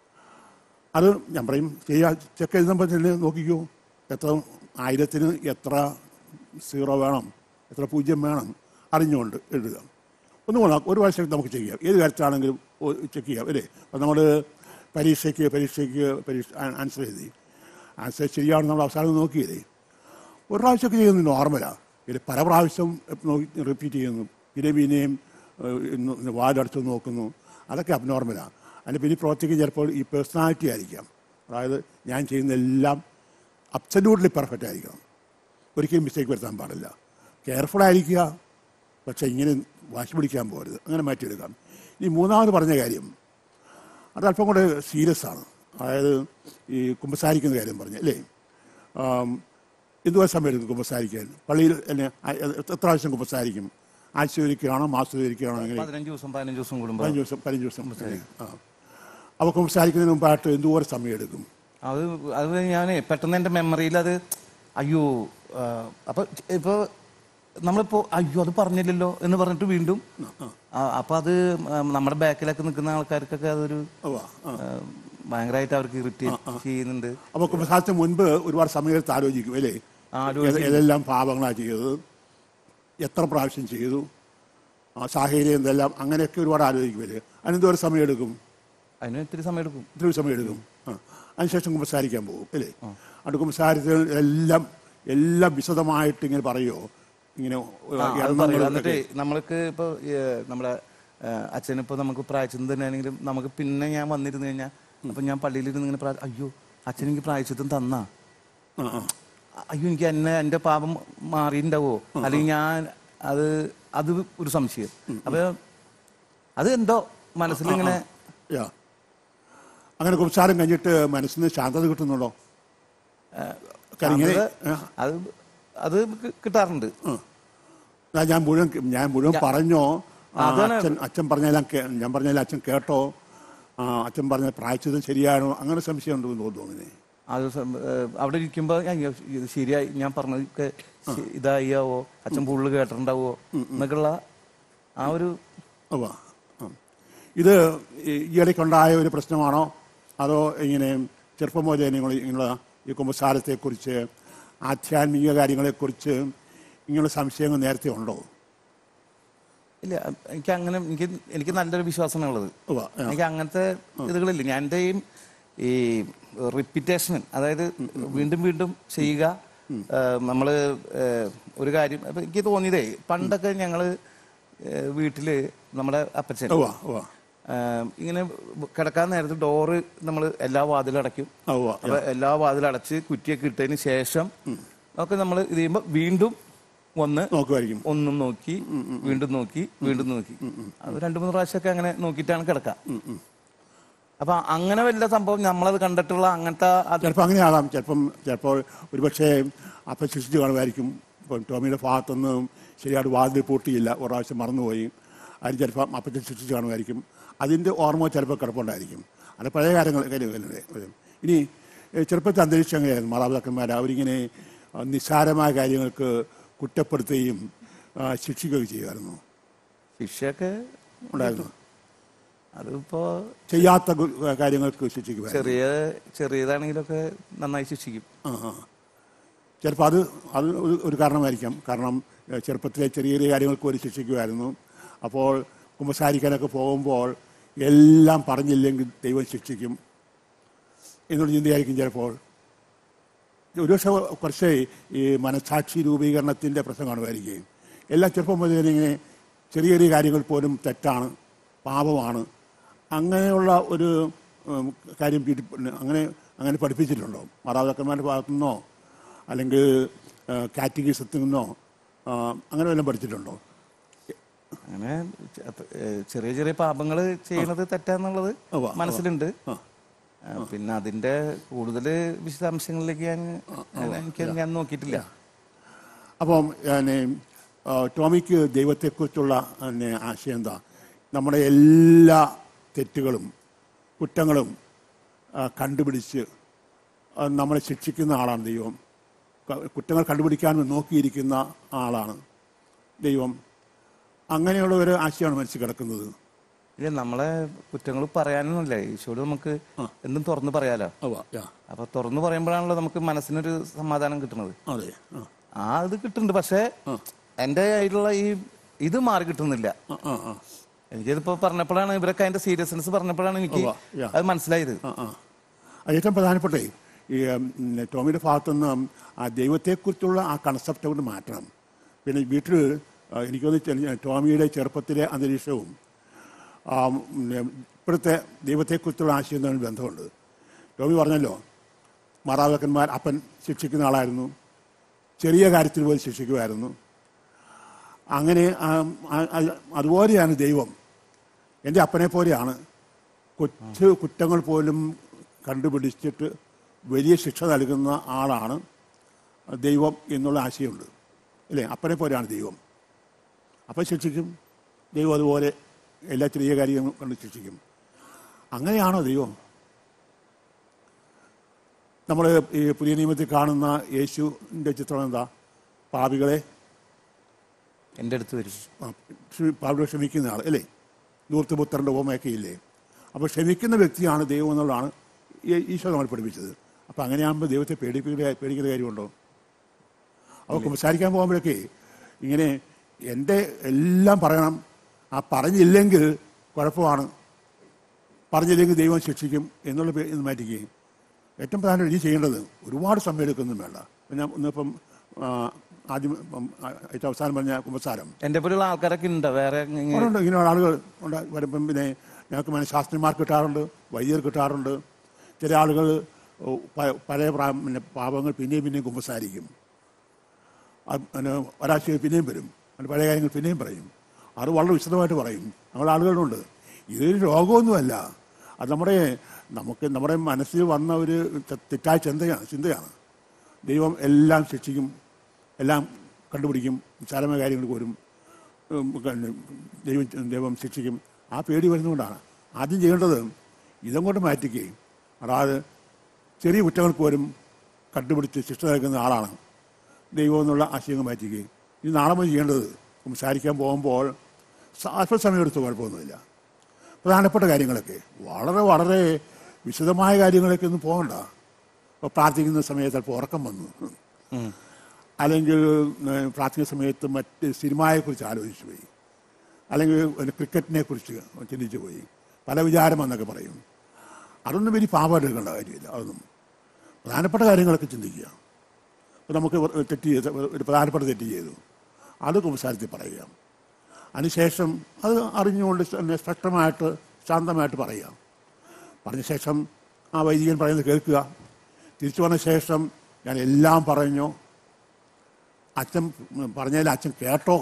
അത് ഞാൻ പറയും ചെയ്യാ ചെക്ക് എഴുതുമ്പോൾ തന്നെ നോക്കിക്കോ എത്ര ആയിരത്തിന് എത്ര സീറോ വേണം എത്ര പൂജ്യം വേണം അറിഞ്ഞുകൊണ്ട് എഴുതുക ഒന്നും കൊള്ളാം ഒരു പ്രാവശ്യം നമുക്ക് ചെയ്യാം ഏത് കാര്യത്തിലാണെങ്കിലും ചെക്ക് ചെയ്യാം അല്ലേ അപ്പം നമ്മൾ പരീക്ഷയ്ക്ക് പരീക്ഷയ്ക്ക് പരീക്ഷ ആൻസർ എഴുതി ആൻസർ ശരിയാണെന്ന് നമ്മൾ അവസാനം നോക്കിയതേ ഒരു പ്രാവശ്യമൊക്കെ ചെയ്യുന്നത് നോർമലാണ് ഇത് പല പ്രാവശ്യം നോക്കി റിപ്പീറ്റ് ചെയ്യുന്നു പിന്നെ പിന്നെയും ഏഹ്, വാലടച്ച് നോക്കുന്നു അതൊക്കെ അബ്നോർമലാണ് അതിന് പിന്നെ പ്രവർത്തിക്കുന്ന ചിലപ്പോൾ ഈ പേഴ്സണാലിറ്റി ആയിരിക്കാം അതായത് ഞാൻ ചെയ്യുന്ന എല്ലാം അബ്സല്യൂട്ട്ലി പെർഫെക്റ്റ് ആയിരിക്കണം ഒരിക്കലും മിസ്റ്റേക്ക് വരുത്താൻ പാടില്ല കെയർഫുൾ ആയിരിക്കുക പക്ഷേ ഇങ്ങനെ വാശി പിടിക്കാൻ പോകരുത് അങ്ങനെ മാറ്റിയെടുക്കാം ഈ മൂന്നാമത് പറഞ്ഞ കാര്യം അത് അല്പം കൂടെ സീരിയസ് ആണ് അതായത് ഈ കുമ്പസാരിക്കുന്ന കാര്യം പറഞ്ഞു അല്ലേ ആം, എന്തുവാ സമയം എടുക്കും കുമ്പസാരിക്കാൻ പള്ളിയിൽ എന്നെ ആ- എത്ര പ്രാവശ്യം കുമ്പസാരിക്കും ആഴ്ച ഒരിക്കലാണോ മാസം ഒരിക്കലാണോ അങ്ങനെ
പതിനഞ്ച് ദിവസം പതിനഞ്ച് ദിവസം കൂടുമ്പോൾ
പതിനഞ്ച് ദിവസം പതിനഞ്ച് ദിവസം ആ അപ്പോൾ കുമ്പസാരിക്കുന്നതിന് മുമ്പായിട്ട് എന്തോരം സമയം എടുക്കും
അത് അത് ഞാൻ പെട്ടെന്ന് എൻ്റെ മെമ്മറിയിൽ അത് അയ്യോ ആ, അപ്പൊ ഇപ്പൊ നമ്മളിപ്പോ അയ്യോ അത് പറഞ്ഞില്ലല്ലോ എന്ന് പറഞ്ഞിട്ട് വീണ്ടും ആ, അപ്പൊ അത് ആ, നമ്മുടെ ബാക്കിലൊക്കെ നിൽക്കുന്ന ആൾക്കാർക്കൊക്കെ അതൊരു
ഉവ്വ, ആ.
ആ, ഭയങ്കരമായിട്ട് അവർക്ക് ഇറിറ്റേറ്റ് ചെയ്യുന്നുണ്ട്
അപ്പോൾ കുമ്പസാരത്തിന് മുൻപ് ഒരുപാട് സമയം എടുത്ത് ആലോചിക്കും അല്ലേ
ആലോചിക്കും.
ഏത്- ഏതെല്ലാം പാപങ്ങളാണ് ചെയ്തത് എത്ര പ്രാവശ്യം ചെയ്തു ആ സാഹചര്യം എന്തെല്ലാം അങ്ങനെയൊക്കെ ഒരുപാട് ആലോചിക്കും അല്ലേ അതിനെന്തോരം സമയം എടുക്കും
അതിന് ഇത്തിരി സമയം എടുക്കും
ഇത്ര സമയം എടുക്കും ആ അതിനുശേഷം കുമ്പസാരിക്കാൻ പോകും അല്ലേ അവിടെ കുമ്പസാരത്തിൽ എല്ലാം എല്ലാം വിശദമായിട്ട് ഇങ്ങനെ പറയുമോ ഇങ്ങനെ
ആ, അത്
എണ്ണങ്ങളും
പറയും
ഒക്കെ.
എന്നിട്ട് നമ്മൾക്ക് ഇപ്പൊ ഏ, നമ്മുടെ അച്ഛനിപ്പോ നമുക്ക് പ്രായച്ചിത്തം തന്നെയാണെങ്കിലും നമുക്ക് പിന്നെ ഞാൻ വന്നിരുന്നു കഴിഞ്ഞാൽ അപ്പൊ ഞാൻ പള്ളിയിലിരുന്ന് ഇങ്ങനെ പ്രാ- അയ്യോ അച്ഛൻ എനിക്ക് പ്രായച്ചിത്തം തന്നാ
ആ ആ
അയ്യോ എനിക്ക് എന്നെ എന്റെ പാപം മാറിയിട്ടുണ്ടാവോ അല്ലെങ്കിൽ ഞാൻ അത് അത് ഒരു സംശയം അപ്പൊ അത് എന്തോ മനസ്സിലിങ്ങനെ
യാ അങ്ങനെ കുമ്പസാരം കഴിഞ്ഞിട്ട് മനസ്സിന് ശാന്തത കിട്ടുന്നുണ്ടോ കാരണം ഇങ്ങനെ
അത് അത് അത് കി- കിട്ടാറുണ്ട്
ആ, ഞാൻ മുഴുവൻ ഞാൻ മുഴുവൻ പറഞ്ഞോ ആ,
അതാണ്
അച്ഛൻ അച്ഛൻ പറഞ്ഞെല്ലാം കേ- ഞാൻ പറഞ്ഞാൽ അച്ഛൻ കേട്ടോ ആ, അച്ഛൻ പറഞ്ഞ പ്രായച്ചിതം ശരിയാണോ അങ്ങനെ സംശയം ഉണ്ടെന്ന് തോന്നുന്നു
അത് സം- ഏ, അവിടെ ഇരിക്കുമ്പോ അയ്യോ ഇത് ശരിയായി ഞാൻ പറഞ്ഞതൊക്കെ ശ- ഇതായിയാവോ അച്ഛൻ ഫുള്ള് കേട്ടിട്ടുണ്ടാവോ എന്നൊക്കെയുള്ള ആ ഒരു
ഉവ്വ. ആ. ഇത് ഈ- ഈ ഇടയ്ക്കുണ്ടായ ഒരു പ്രശ്നമാണോ അതോ ഇങ്ങനെ ചെറുപ്പം മുതലേ നിങ്ങൾ ഇങ്ങനെയുള്ള ഈ കുമ്പസാരത്തെക്കുറിച്ച് ആധ്യാത്മിക കാര്യങ്ങളെക്കുറിച്ച് ഇങ്ങനെയുള്ള സംശയങ്ങൾ നേരത്തെ ഉണ്ടോ
ഇല്ല എനിക്ക് അങ്ങനെ എനിക്ക് എനിക്ക് നല്ലൊരു വിശ്വാസമാണുള്ളത്
ഉവ്വ, ആ.
എനിക്ക് അങ്ങനത്തെ ഇതുകളില്ല ഞാൻ എൻ്റെ ഈ ഈ റിപ്പീറ്റേഷൻ അതായത് വീണ്ടും വീണ്ടും ചെയ്യുക ഏഹ് നമ്മള് ഏഹ് ഒരു കാര്യം അപ്പൊ എനിക്ക് തോന്നിയതേ പണ്ടൊക്കെ ഞങ്ങള് ഏഹ് വീട്ടില് നമ്മുടെ അപ്പച്ചൻ
ഉവ്വ, ഉവ്വ.
ഏഹ് ഇങ്ങനെ കിടക്കാൻ നേരത്ത് ഡോറ് നമ്മൾ എല്ലാ വാതിലും അടയ്ക്കും
ആ, ഉവ്വ,
അപ്പൊ എല്ലാ വാതിലും അടച്ച് കുറ്റിയൊക്കെ ഇട്ടതിന് ശേഷം ഒക്കെ നമ്മൾ ഇത് ചെയ്യുമ്പോൾ വീണ്ടും ഒന്ന്
നോക്കുമായിരിക്കും
ഒന്നും നോക്കി വീണ്ടും നോക്കി വീണ്ടും നോക്കി അത് രണ്ടു മൂന്ന് പ്രാവശ്യമൊക്കെ അങ്ങനെ നോക്കിയിട്ടാണ് കിടക്കുക അപ്പൊ അങ്ങനെ വല്ല സംഭവം നമ്മളത് കണ്ടിട്ടുള്ള അങ്ങനത്തെ അത്
ചിലപ്പോൾ അങ്ങനെയാകാം ചിലപ്പം ചിലപ്പോൾ ഒരുപക്ഷെ അപ്പം ശിക്ഷിച്ച് കാണുമായിരിക്കും ഇപ്പം ടോമിയുടെ ഭാഗത്തുനിന്ന് ശരിയായിട്ട് വാതിൽ പൂട്ടിയില്ല ഒരു പ്രാവശ്യം മറന്നുപോയി അതിന് ചിലപ്പം അപ്പച്ചൻ ശിക്ഷിച്ച് കാണുമായിരിക്കും അതിൻ്റെ ഓർമ്മ ചിലപ്പോൾ കിടപ്പുണ്ടായിരിക്കും അത് പഴയ കാര്യങ്ങൾ കാര്യങ്ങളല്ലേ വരും. ഇനി ഏഹ്, ചെറുപ്പത്തെ അന്തരീക്ഷം എങ്ങനെയായിരുന്നു മാതാപിതാക്കന്മാർ അവരിങ്ങനെ ആ, നിസ്സാരമായ കാര്യങ്ങൾക്ക് കുറ്റപ്പെടുത്തുകയും ആ, ശിക്ഷിക്കുകയും ചെയ്യുമായിരുന്നു
ശിക്ഷയൊക്കെ
ഉണ്ടായിരുന്നു
അതിപ്പോ
ചെയ്യാത്ത ഗു- കാര്യങ്ങൾക്ക് ശിക്ഷിക്കുമായിരുന്നു
ചെറിയ ചെറിയതാണെങ്കിലൊക്കെ നന്നായി ശിക്ഷിക്കും
ആ ആ ചിലപ്പോൾ അത് അത് ഒരു- ഒരു കാരണമായിരിക്കാം കാരണം ഏഹ്, ചെറുപ്പത്തിലെ ചെറിയ ചെറിയ കാര്യങ്ങൾക്ക് ഒരു ശിക്ഷിക്കുമായിരുന്നു അപ്പോൾ കുമ്പസാരിക്കാനൊക്കെ പോകുമ്പോൾ എല്ലാം പറഞ്ഞില്ലെങ്കിൽ ദൈവം ശിക്ഷിക്കും എന്നൊരു ചിന്തയായിരിക്കും ചിലപ്പോൾ ഒരു പക്ഷേ കുറച്ച് ഈ മനസാക്ഷി രൂപീകരണത്തിൻ്റെ പ്രശ്നം കാണുമായിരിക്കും എല്ലാം ചെറുപ്പം മുതൽ തന്നെ ഇങ്ങനെ ചെറിയ ചെറിയ കാര്യങ്ങൾ പോലും തെറ്റാണ് പാപമാണ് അങ്ങനെയുള്ള ഒരു ഉം, കാര്യം വീട്ടിൽ അങ്ങനെ അങ്ങനെ പഠിപ്പിച്ചിട്ടുണ്ടോ മാതാപിതാക്കന്മാരുടെ ഭാഗത്തു നിന്നോ അല്ലെങ്കിൽ കാറ്റഗീസത്തിൽ നിന്നോ ആ, അങ്ങനെ വല്ലതും പഠിച്ചിട്ടുണ്ടോ
അങ്ങനെ ചെ- ഏഹ് ചെറിയ ചെറിയ പാപങ്ങൾ ചെയ്യണത് തെറ്റാന്നുള്ളത്
ഉവ്വ,
മനസ്സിലുണ്ട്
ആ.
ആ, പിന്നെ അതിന്റെ കൂടുതൽ വിശദാംശങ്ങളിലേക്ക് ഞാൻ ഞാൻ- എനിക്ക് ഞാൻ നോക്കിയിട്ടില്ല
അപ്പം പിന്നെ, ആ, ടോമിക്ക് ദൈവത്തെക്കുറിച്ചുള്ള പിന്നെ, ആശയം എന്താ നമ്മുടെ എല്ലാ തെറ്റുകളും കുറ്റങ്ങളും ആ, കണ്ടുപിടിച്ച് ആ, നമ്മളെ ശിക്ഷിക്കുന്ന ആളാണ് ദൈവം ക- കുറ്റങ്ങൾ കണ്ടുപിടിക്കാൻ നോക്കിയിരിക്കുന്ന ആളാണ് ദൈവം അങ്ങനെയുള്ള ഒരു ആശയമാണ് മനസ്സിൽ കിടക്കുന്നത്
ഇല്ല നമ്മളെ കുറ്റങ്ങൾ പറയാനൊന്നുമില്ല ഈശോട് നമുക്ക് എന്തും തുറന്ന് പറയാലോ
ഉവ്വ, യാ.
അപ്പൊ തുറന്ന് പറയുമ്പോഴാണല്ലോ നമുക്ക് മനസ്സിനൊരു സമാധാനം കിട്ടുന്നത്
അതെ ആ.
ആ ഇത് കിട്ടുന്നുണ്ട് പക്ഷേ എന്റെ കയ്യിലുള്ള ഈ ഇത് മാറി കിട്ടുന്നില്ല
ആ, ആ, ആ.
എനിക്കിതിപ്പോ പറഞ്ഞപ്പോഴാണ് ഇവരൊക്കെ അതിന്റെ സീരിയസ്നെസ് പറഞ്ഞപ്പോഴാണ് എനിക്ക്
ഉവ്വ, യാ.
അത് മനസ്സിലായത്
ആ, ആ. അത് ഏറ്റവും പ്രധാനപ്പെട്ട ഈ ഉം, ടോമിയുടെ ഭാഗത്തുനിന്ന് ആ ദൈവത്തെക്കുറിച്ചുള്ള ആ കൺസെപ്റ്റ് കൊണ്ട് മാറ്റണം പിന്നെ വീട്ടിൽ ആ, എനിക്കൊന്ന് ചെ- ടോമിയുടെ ചെറുപ്പത്തിലെ അന്തരീക്ഷവും ആ, ഉം, ഇപ്പോഴത്തെ ദൈവത്തെക്കുറിച്ചുള്ള ആശയം തമ്മിൽ ബന്ധമുണ്ട് ടോമി പറഞ്ഞല്ലോ മാതാപിതാക്കന്മാർ അപ്പൻ ശിക്ഷിക്കുന്ന ആളായിരുന്നു ചെറിയ കാര്യത്തിൽ പോലും ശിക്ഷിക്കുമായിരുന്നു അങ്ങനെ ആ, ആ, ആ, അതുപോലെയാണ് ദൈവം എൻ്റെ അപ്പനെ പോലെയാണ് കൊച്ചു കുറ്റങ്ങൾ പോലും കണ്ടുപിടിച്ചിട്ട് വലിയ ശിക്ഷ നൽകുന്ന ആളാണ് ദൈവം എന്നുള്ള ആശയമുണ്ട് അല്ലേ അപ്പനെ പോലെയാണ് ദൈവം അപ്പം ശിക്ഷിക്കും ദൈവം അതുപോലെ എല്ലാ ചെറിയ കാര്യങ്ങളും കണ്ട് ശിക്ഷിക്കും അങ്ങനെയാണോ ദൈവം നമ്മൾ ഈ പുതിയ നിയമത്തിൽ കാണുന്ന യേശുവിൻ്റെ ചിത്രം എന്താ പാപികളെ
എന്റെ അടുത്ത് വരും
ആ, ക്ഷമി- പാപികളെ ക്ഷമിക്കുന്ന ആൾ അല്ലേ ദൂർത്തുപുത്രൻ്റെ ഉപമയൊക്കെ ഇല്ലേ അപ്പോൾ ക്ഷമിക്കുന്ന വ്യക്തിയാണ് ദൈവം എന്നുള്ളതാണ് ഈ- ഈശോ നമ്മൾ പഠിപ്പിച്ചത് അപ്പം അങ്ങനെയാകുമ്പോൾ ദൈവത്തെ പേടിപ്പിക്കുന്ന പേടിക്കുന്ന കാര്യമുണ്ടോ അപ്പോൾ സംസാരിക്കാൻ പോകുമ്പോഴൊക്കെ ഇങ്ങനെ എൻ്റെ എല്ലാം പറയണം ആ പറഞ്ഞില്ലെങ്കിൽ കുഴപ്പമാണ് പറഞ്ഞില്ലെങ്കിൽ ദൈവം ശിക്ഷിക്കും എന്നുള്ള പേ- ഇത് മാറ്റിക്കുകയും ഏറ്റവും പ്രധാനം ഇനി ചെയ്യേണ്ടത് ഒരുപാട് സമയം എടുക്കൊന്നും വേണ്ട ഇപ്പം ഞാൻ ഇന്നിപ്പം ആ, ആദ്യം ഇപ്പം, ആ, ഏറ്റവും അവസാനം പറഞ്ഞ കുമ്പസാരം
എന്റെ പോലുള്ള ആൾക്കാരൊക്കെ ഉണ്ട് വേറെ ഇങ്ങനെ
ഉണ്ട് ഇങ്ങനെയുള്ള ആളുകൾ ഉണ്ട് വരുമ്പം പിന്നെ ഞങ്ങൾക്ക് പിന്നെ ശാസ്ത്രിമാർ കിട്ടാറുണ്ട് വൈദ്യർ കിട്ടാറുണ്ട് ചില ആളുകൾ ഓ, പ- പഴയ പ്രാ- പിന്നെ പാപങ്ങൾ പിന്നെയും പിന്നെയും കുമ്പസാരിക്കും അത് പിന്നെ ഒരാഴ്ച പിന്നെയും വരും അതിന് പഴയ കാര്യങ്ങൾ പിന്നെയും പറയും അത് വളരെ വിശദമായിട്ട് പറയും നമ്മുടെ ആളുകളുണ്ട് ഇതൊരു രോഗമൊന്നുമല്ല അത് നമ്മുടെ നമുക്ക് നമ്മുടെ മനസ്സിൽ വന്ന ഒരു തെ- തെറ്റായ ചിന്തയാണ് ചിന്തയാണ് ദൈവം എല്ലാം ശിക്ഷിക്കും എല്ലാം കണ്ടുപിടിക്കും നിസ്സാരമായ കാര്യങ്ങൾ പോലും ഉം, പിന്നെ ദൈവം ദൈവം ശിക്ഷിക്കും ആ പേടി വരുന്നതുകൊണ്ടാണ് ആദ്യം ചെയ്യേണ്ടത് ഇതങ്ങോട്ട് മാറ്റിക്കുകയും അതായത് ചെറിയ കുറ്റങ്ങൾക്ക് പോലും കണ്ടുപിടിച്ച് ശിക്ഷ നൽകുന്ന ആളാണ് ദൈവം എന്നുള്ള ആശയങ്ങൾ മാറ്റിക്കുകയും ഇത് നാളെ മുതൽ ചെയ്യേണ്ടത് സംസാരിക്കാൻ പോകുമ്പോൾ സ- അല്പസമയം എടുത്ത് കുഴപ്പമൊന്നുമില്ല പ്രധാനപ്പെട്ട കാര്യങ്ങളൊക്കെ വളരെ വളരെ വിശദമായ കാര്യങ്ങളൊക്കെ ഒന്നും പോകണ്ട ഇപ്പോൾ പ്രാർത്ഥിക്കുന്ന സമയത്ത് അല്പം ഉറക്കം വന്നു അല്ലെങ്കിൽ ഏഹ്, പ്രാർത്ഥിക്കുന്ന സമയത്ത് മറ്റ് സിനിമയെക്കുറിച്ച് ആലോചിച്ചു പോയി അല്ലെങ്കിൽ ഒരു ക്രിക്കറ്റിനെ കുറിച്ച് ചിന്തിച്ചു പോയി പല വിചാരം എന്നൊക്കെ പറയും അതൊന്നും വലിയ പാപമായിട്ട് എടുക്കേണ്ട കാര്യമില്ല അതൊന്നും പ്രധാനപ്പെട്ട കാര്യങ്ങളൊക്കെ ചിന്തിക്കുക ഇപ്പോൾ നമുക്ക് ഒരു തെറ്റ് ചെയ്ത് ഒരു പ്രധാനപ്പെട്ട തെറ്റ് ചെയ്തു അത് കുമ്പസാരത്തിൽ പറയുക അതിനുശേഷം അത് അറിഞ്ഞുകൊണ്ട് തന്നെ സ്പഷ്ടമായിട്ട് ശാന്തമായിട്ട് പറയുക പറഞ്ഞ ശേഷം ആ വൈദികൻ പറയുന്നത് കേൾക്കുക തിരിച്ചു വന്ന ശേഷം ഞാൻ എല്ലാം പറഞ്ഞു അച്ഛൻ പറഞ്ഞതിൽ അച്ഛൻ കേട്ടോ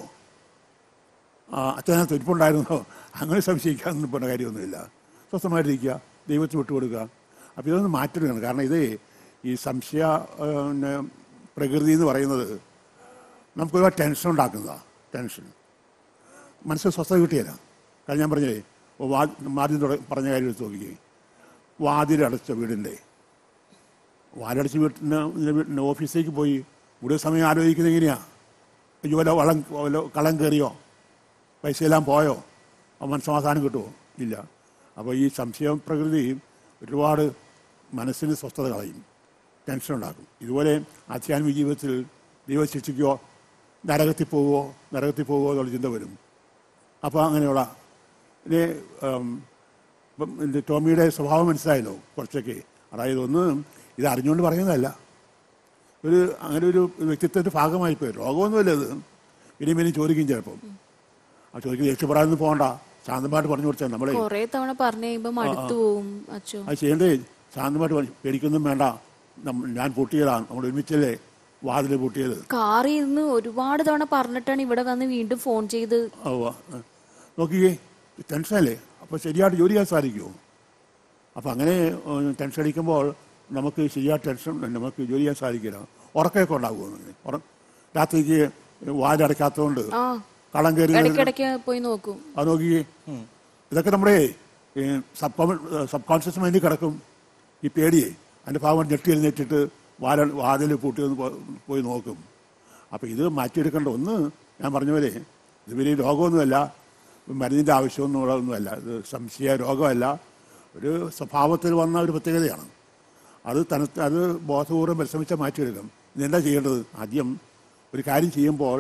ആ, അച്ഛനെ തുരിപ്പുണ്ടായിരുന്നോ അങ്ങനെ സംശയിക്കാനൊന്നും പോണ കാര്യമൊന്നുമില്ല സ്വസ്ഥമായിട്ടിരിക്കുക ദൈവത്തിന് വിട്ടുകൊടുക്കുക അപ്പോൾ ഇതൊന്നും മാറ്റണം കാരണം ഇത് ഈ സംശയ ആ, പിന്നെ, പ്രകൃതി എന്ന് പറയുന്നത് നമുക്ക് ഒരുപാട് ടെൻഷൻ ഉണ്ടാക്കുന്നതാണ് ടെൻഷൻ മനസ്സിൽ സ്വസ്ഥത കിട്ടിയല്ല കാരണം ഞാൻ പറഞ്ഞേ ഓ, വാ ആദ്യം തുട പറഞ്ഞ കാര്യം എടുത്ത് നോക്കിക്കേ വാതിലടച്ച വീടിൻ്റെ വാതിലടച്ച വീട്ടിന് വീട്ടിൻ്റെ ഓഫീസിലേക്ക് പോയി കൂടുതൽ സമയം ആലോചിക്കുന്നത് എങ്ങനെയാ അയ്യോ വല്ല വളം വല്ല കളം കയറിയോ പൈസയെല്ലാം പോയോ ആ മനസ്സമാധാനം കിട്ടുമോ ഇല്ല അപ്പോൾ ഈ സംശയ പ്രകൃതി ഒരുപാട് മനസ്സിന് സ്വസ്ഥത കളയും ടെൻഷൻ ഉണ്ടാക്കും ഇതുപോലെ ആധ്യാത്മിക ജീവിതത്തിൽ ദൈവം ശിക്ഷിക്കുകയോ നരകത്തിൽ പോവുമോ നരകത്തിൽ പോവുമോ എന്നുള്ള ചിന്ത വരും അപ്പോൾ അങ്ങനെയുള്ള ഇനി ഉം, ഇപ്പം എൻ്റെ ടോമിയുടെ സ്വഭാവം മനസ്സിലായല്ലോ കുറച്ചൊക്കെ അതായത് ഒന്ന് ഇത് അറിഞ്ഞുകൊണ്ട് പറയുന്നതല്ല ഒരു അങ്ങനെ ഒരു വ്യക്തിത്വത്തിൻ്റെ ഭാഗമായി പോയി രോഗമൊന്നുമല്ല ഇത് ഇനിയും ഇനിയും ചോദിക്കും ചിലപ്പം ആ ചോദിക്കും രക്ഷപ്പെടാനൊന്നും പോകണ്ട ശാന്തമായിട്ട് പറഞ്ഞു കൊടുത്താൽ നമ്മളെ
കൊറേ തവണ പറഞ്ഞു കഴിയുമ്പോ മടുത്തു പോവും അച്ഛോ
അത് ചെയ്യേണ്ടേ ശാന്തമായിട്ട് പറഞ്ഞു പേടിക്കൊന്നും വേണ്ട നമ്മ- ഞാൻ പൂട്ടിയതാണ് നമ്മൾ ഒരുമിച്ചല്ലേ വാതിൽ പൂട്ടിയത്
കാറിൽ ഇരുന്ന് ഒരുപാട് തവണ പറഞ്ഞിട്ടാണ് ഇവിടെ വന്ന് വീണ്ടും ഫോൺ ചെയ്ത്
ഉവ്വ. നോക്കിയേ ടെൻഷനല്ലേ അപ്പോൾ ശരിയായിട്ട് ജോലി ചെയ്യാൻ സാധിക്കുമോ അപ്പോൾ അങ്ങനെ ഏഹ്, ടെൻഷൻ അടിക്കുമ്പോൾ നമുക്ക് ശരിയായിട്ട് ടെൻഷൻ നമുക്ക് ജോലി ചെയ്യാൻ സാധിക്കില്ല ഉറക്കമൊക്കെ ഉണ്ടാകുമോ അങ്ങനെ ഉറ രാത്രിക്ക് വാലടയ്ക്കാത്തതുകൊണ്ട്
ആ
കളം കയറി
ഇടയ്ക്കിടയ്ക്ക് പോയി നോക്കും
അത് നോക്കിയേ ഇതൊക്കെ നമ്മുടെ സബ് സബ് കോൺഷ്യസ് മൈൻഡിൽ കിടക്കും ഈ പേടിയെ അതിൻ്റെ ഭാഗം ഞെട്ടി എഴുന്നേറ്റിട്ട് വാല വാതിൽ പൂട്ടി ഒന്ന് പോ- പോയി നോക്കും അപ്പോൾ ഇത് മാറ്റിയെടുക്കേണ്ട ഒന്ന് ഞാൻ പറഞ്ഞ പോലെ ഇത് വലിയ രോഗമൊന്നുമല്ല മരുന്നിൻ്റെ ആവശ്യമൊന്നും ഉള്ള ഒന്നുമല്ല ഇത് സംശയ രോഗമല്ല ഒരു സ്വഭാവത്തിൽ വന്ന ഒരു പ്രത്യേകതയാണ് അത് തനത്ത് അത് ബോധപൂർവ്വം പരിശ്രമിച്ചാൽ മാറ്റിയെടുക്കും ഇതെന്താ ചെയ്യേണ്ടത് ആദ്യം ഒരു കാര്യം ചെയ്യുമ്പോൾ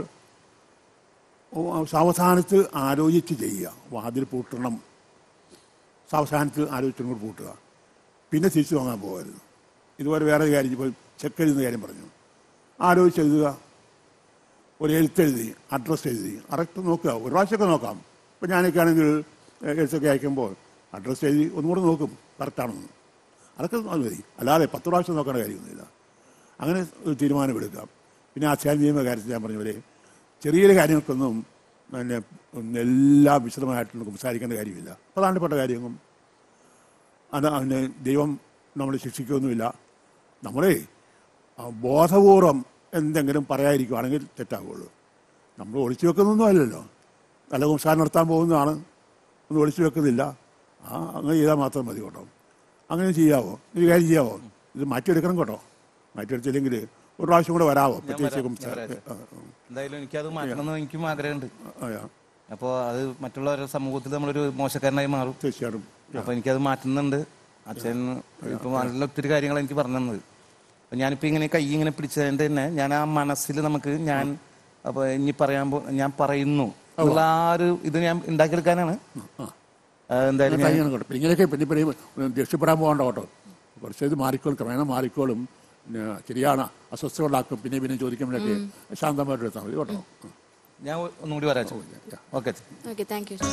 ഓ, സാവധാനത്തിൽ ആലോചിച്ച് ചെയ്യുക വാതിൽ പൂട്ടണം സാവധാനത്തിൽ ആലോചിച്ചും കൂടി പൂട്ടുക പിന്നെ തിരിച്ചു വാങ്ങാൻ പോകരുത് ഇതുപോലെ വേറെ ഒരു കാര്യം ഇപ്പോൾ ചെക്ക് എഴുതുന്ന കാര്യം പറഞ്ഞു ആലോചിച്ച് എഴുതുക ഒരു എഴുത്തെഴുതി അഡ്രസ്സ് എഴുതി കറക്റ്റ് നോക്കുക ഒരു പ്രാവശ്യമൊക്കെ നോക്കാം ഇപ്പം ഞാനൊക്കെ ആണെങ്കിൽ എ- എഴുത്തൊക്കെ അയക്കുമ്പോൾ അഡ്രസ്സ് എഴുതി ഒന്നും കൂടെ നോക്കും കറക്റ്റാണെന്ന് അതൊക്കെ അത് മതി അല്ലാതെ പത്ത് പ്രാവശ്യം നോക്കേണ്ട കാര്യമൊന്നുമില്ല അങ്ങനെ ഒരു തീരുമാനമെടുക്കാം പിന്നെ ആധ്യാത്മിക കാര്യത്തിൽ ഞാൻ പറഞ്ഞ പോലെ ചെറിയ ചെറിയ കാര്യങ്ങൾക്കൊന്നും പിന്നെ ഒന്ന് എല്ലാം വിശദമായിട്ടൊന്നും സംസാരിക്കേണ്ട കാര്യമില്ല പ്രധാനപ്പെട്ട കാര്യങ്ങളും അത് അതിന് ദൈവം നമ്മളെ ശിക്ഷിക്കുകയൊന്നുമില്ല നമ്മളെ ആ, ബോധപൂർവം എന്തെങ്കിലും പറയാതിരിക്കുവാണെങ്കിൽ തെറ്റാകുള്ളൂ നമ്മൾ ഒളിച്ചു വെക്കുന്നൊന്നും അല്ലല്ലോ നല്ല സംസാരം നടത്താൻ പോകുന്നതാണ് ഒന്നും ഒളിച്ചു വെക്കുന്നില്ല ആ അങ്ങനെ ചെയ്താൽ മാത്രം മതി കേട്ടോ അങ്ങനെ ചെയ്യാവോ ഒരു കാര്യം ചെയ്യാവോ ഇത് മാറ്റിയെടുക്കണം കേട്ടോ മാറ്റിയെടുത്തില്ലെങ്കിൽ ഒരു പ്രാവശ്യം കൂടെ വരാവോ പ്രത്യേകിച്ച് സംസാരം ആ,
എന്തായാലും എനിക്കത് മാറ്റണമെന്ന് എനിക്കും ആഗ്രഹമുണ്ട്
ആ, ആ,
അപ്പോൾ അത് മറ്റുള്ളവരുടെ സമൂഹത്തിൽ നമ്മളൊരു മോശക്കാരനായി മാറും
തീർച്ചയായിട്ടും
അപ്പൊ എനിക്കത് മാറ്റുന്നുണ്ട് അച്ഛൻ ഇപ്പൊ നല്ല ഒത്തിരി കാര്യങ്ങൾ എനിക്ക് പറഞ്ഞു തന്നത് അപ്പൊ ഞാനിപ്പോ ഇങ്ങനെ കൈ ഇങ്ങനെ പിടിച്ചതിന്റെ തന്നെ ഞാൻ ആ മനസ്സിൽ നമുക്ക് ഞാൻ അപ്പൊ ഇനി പറയാൻ പോ ഞാൻ പറയുന്നു എന്നുള്ള ആ ഒരു ഇത് ഞാൻ ഉണ്ടാക്കിയെടുക്കാനാണ് ആ, എന്തായാലും ഞാൻ-
കഴിയണം കേട്ടോ പിന്നെ ഇങ്ങനെയൊക്കെ പിന്നെ പിന്നെ രക്ഷപ്പെടാൻ പോകണ്ട കേട്ടോ കുറച്ച് ഇത് മാറിക്കോളും ക്രമേണ മാറിക്കോളും പിന്നെ ശരിയാണ് അസ്വസ്ഥ ഉണ്ടാക്കും പിന്നെ പിന്നെ ചോദിക്കുമ്പോഴൊക്കെ ശാന്തമായിട്ട് എടുത്താൽ മതി കേട്ടോ
ഞാൻ ഒന്നും കൂടി വരാം okay
okay thank you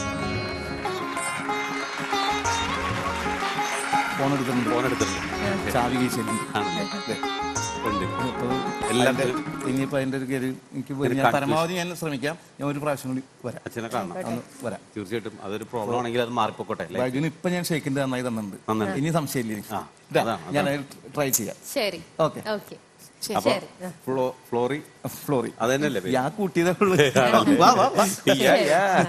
phone എടുത്തിട്ടുണ്ട്
ഫോൺ എടുത്തിട്ടുണ്ട്
ചാവി കീശലി
ആണല്ലേ? ഉണ്ട്.
അപ്പൊ
എല്ലാം
അതിന്റെ- ഇനിയിപ്പോ അതിന്റെ ഒരു കേറി എനിക്ക്
ഒരു
ഞാൻ
confusion.
പരമാവധി ഞാൻ ശ്രമിക്കാം ഞാൻ ഒരു പ്രാവശ്യം കൂടി വരാം
അച്ഛനെ കാണണം
ഒന്ന് വരാം
തീർച്ചയായിട്ടും അതൊരു പ്രോബ്ലം ആണെങ്കിൽ അത് മാറിപ്പോട്ടെ അല്ലേ
ബാഗിന് ഇപ്പൊ ഞാൻ ഷേക്കിന്റെ നന്നായി തന്നിട്ടുണ്ട്
നന്നായി.
ഇനി സംശയമില്ല എനിക്ക്.
ആ,
ഇതാ,
അതാണ്,
ഞാൻ ട്രൈ ചെയ്യാം
ശരി
ഓക്കെ
ഓക്കെ
അപ്പൊ
ശരി ആ.
ഫ്ലോ ഫ്ലോറി
ഫ്ലോറി
അത് തന്നെയല്ലേ പേര്?
ഞാൻ കൂട്ടിയതേ ഉള്ളൂ വാ, വാ, വാ.
Yeah, yeah.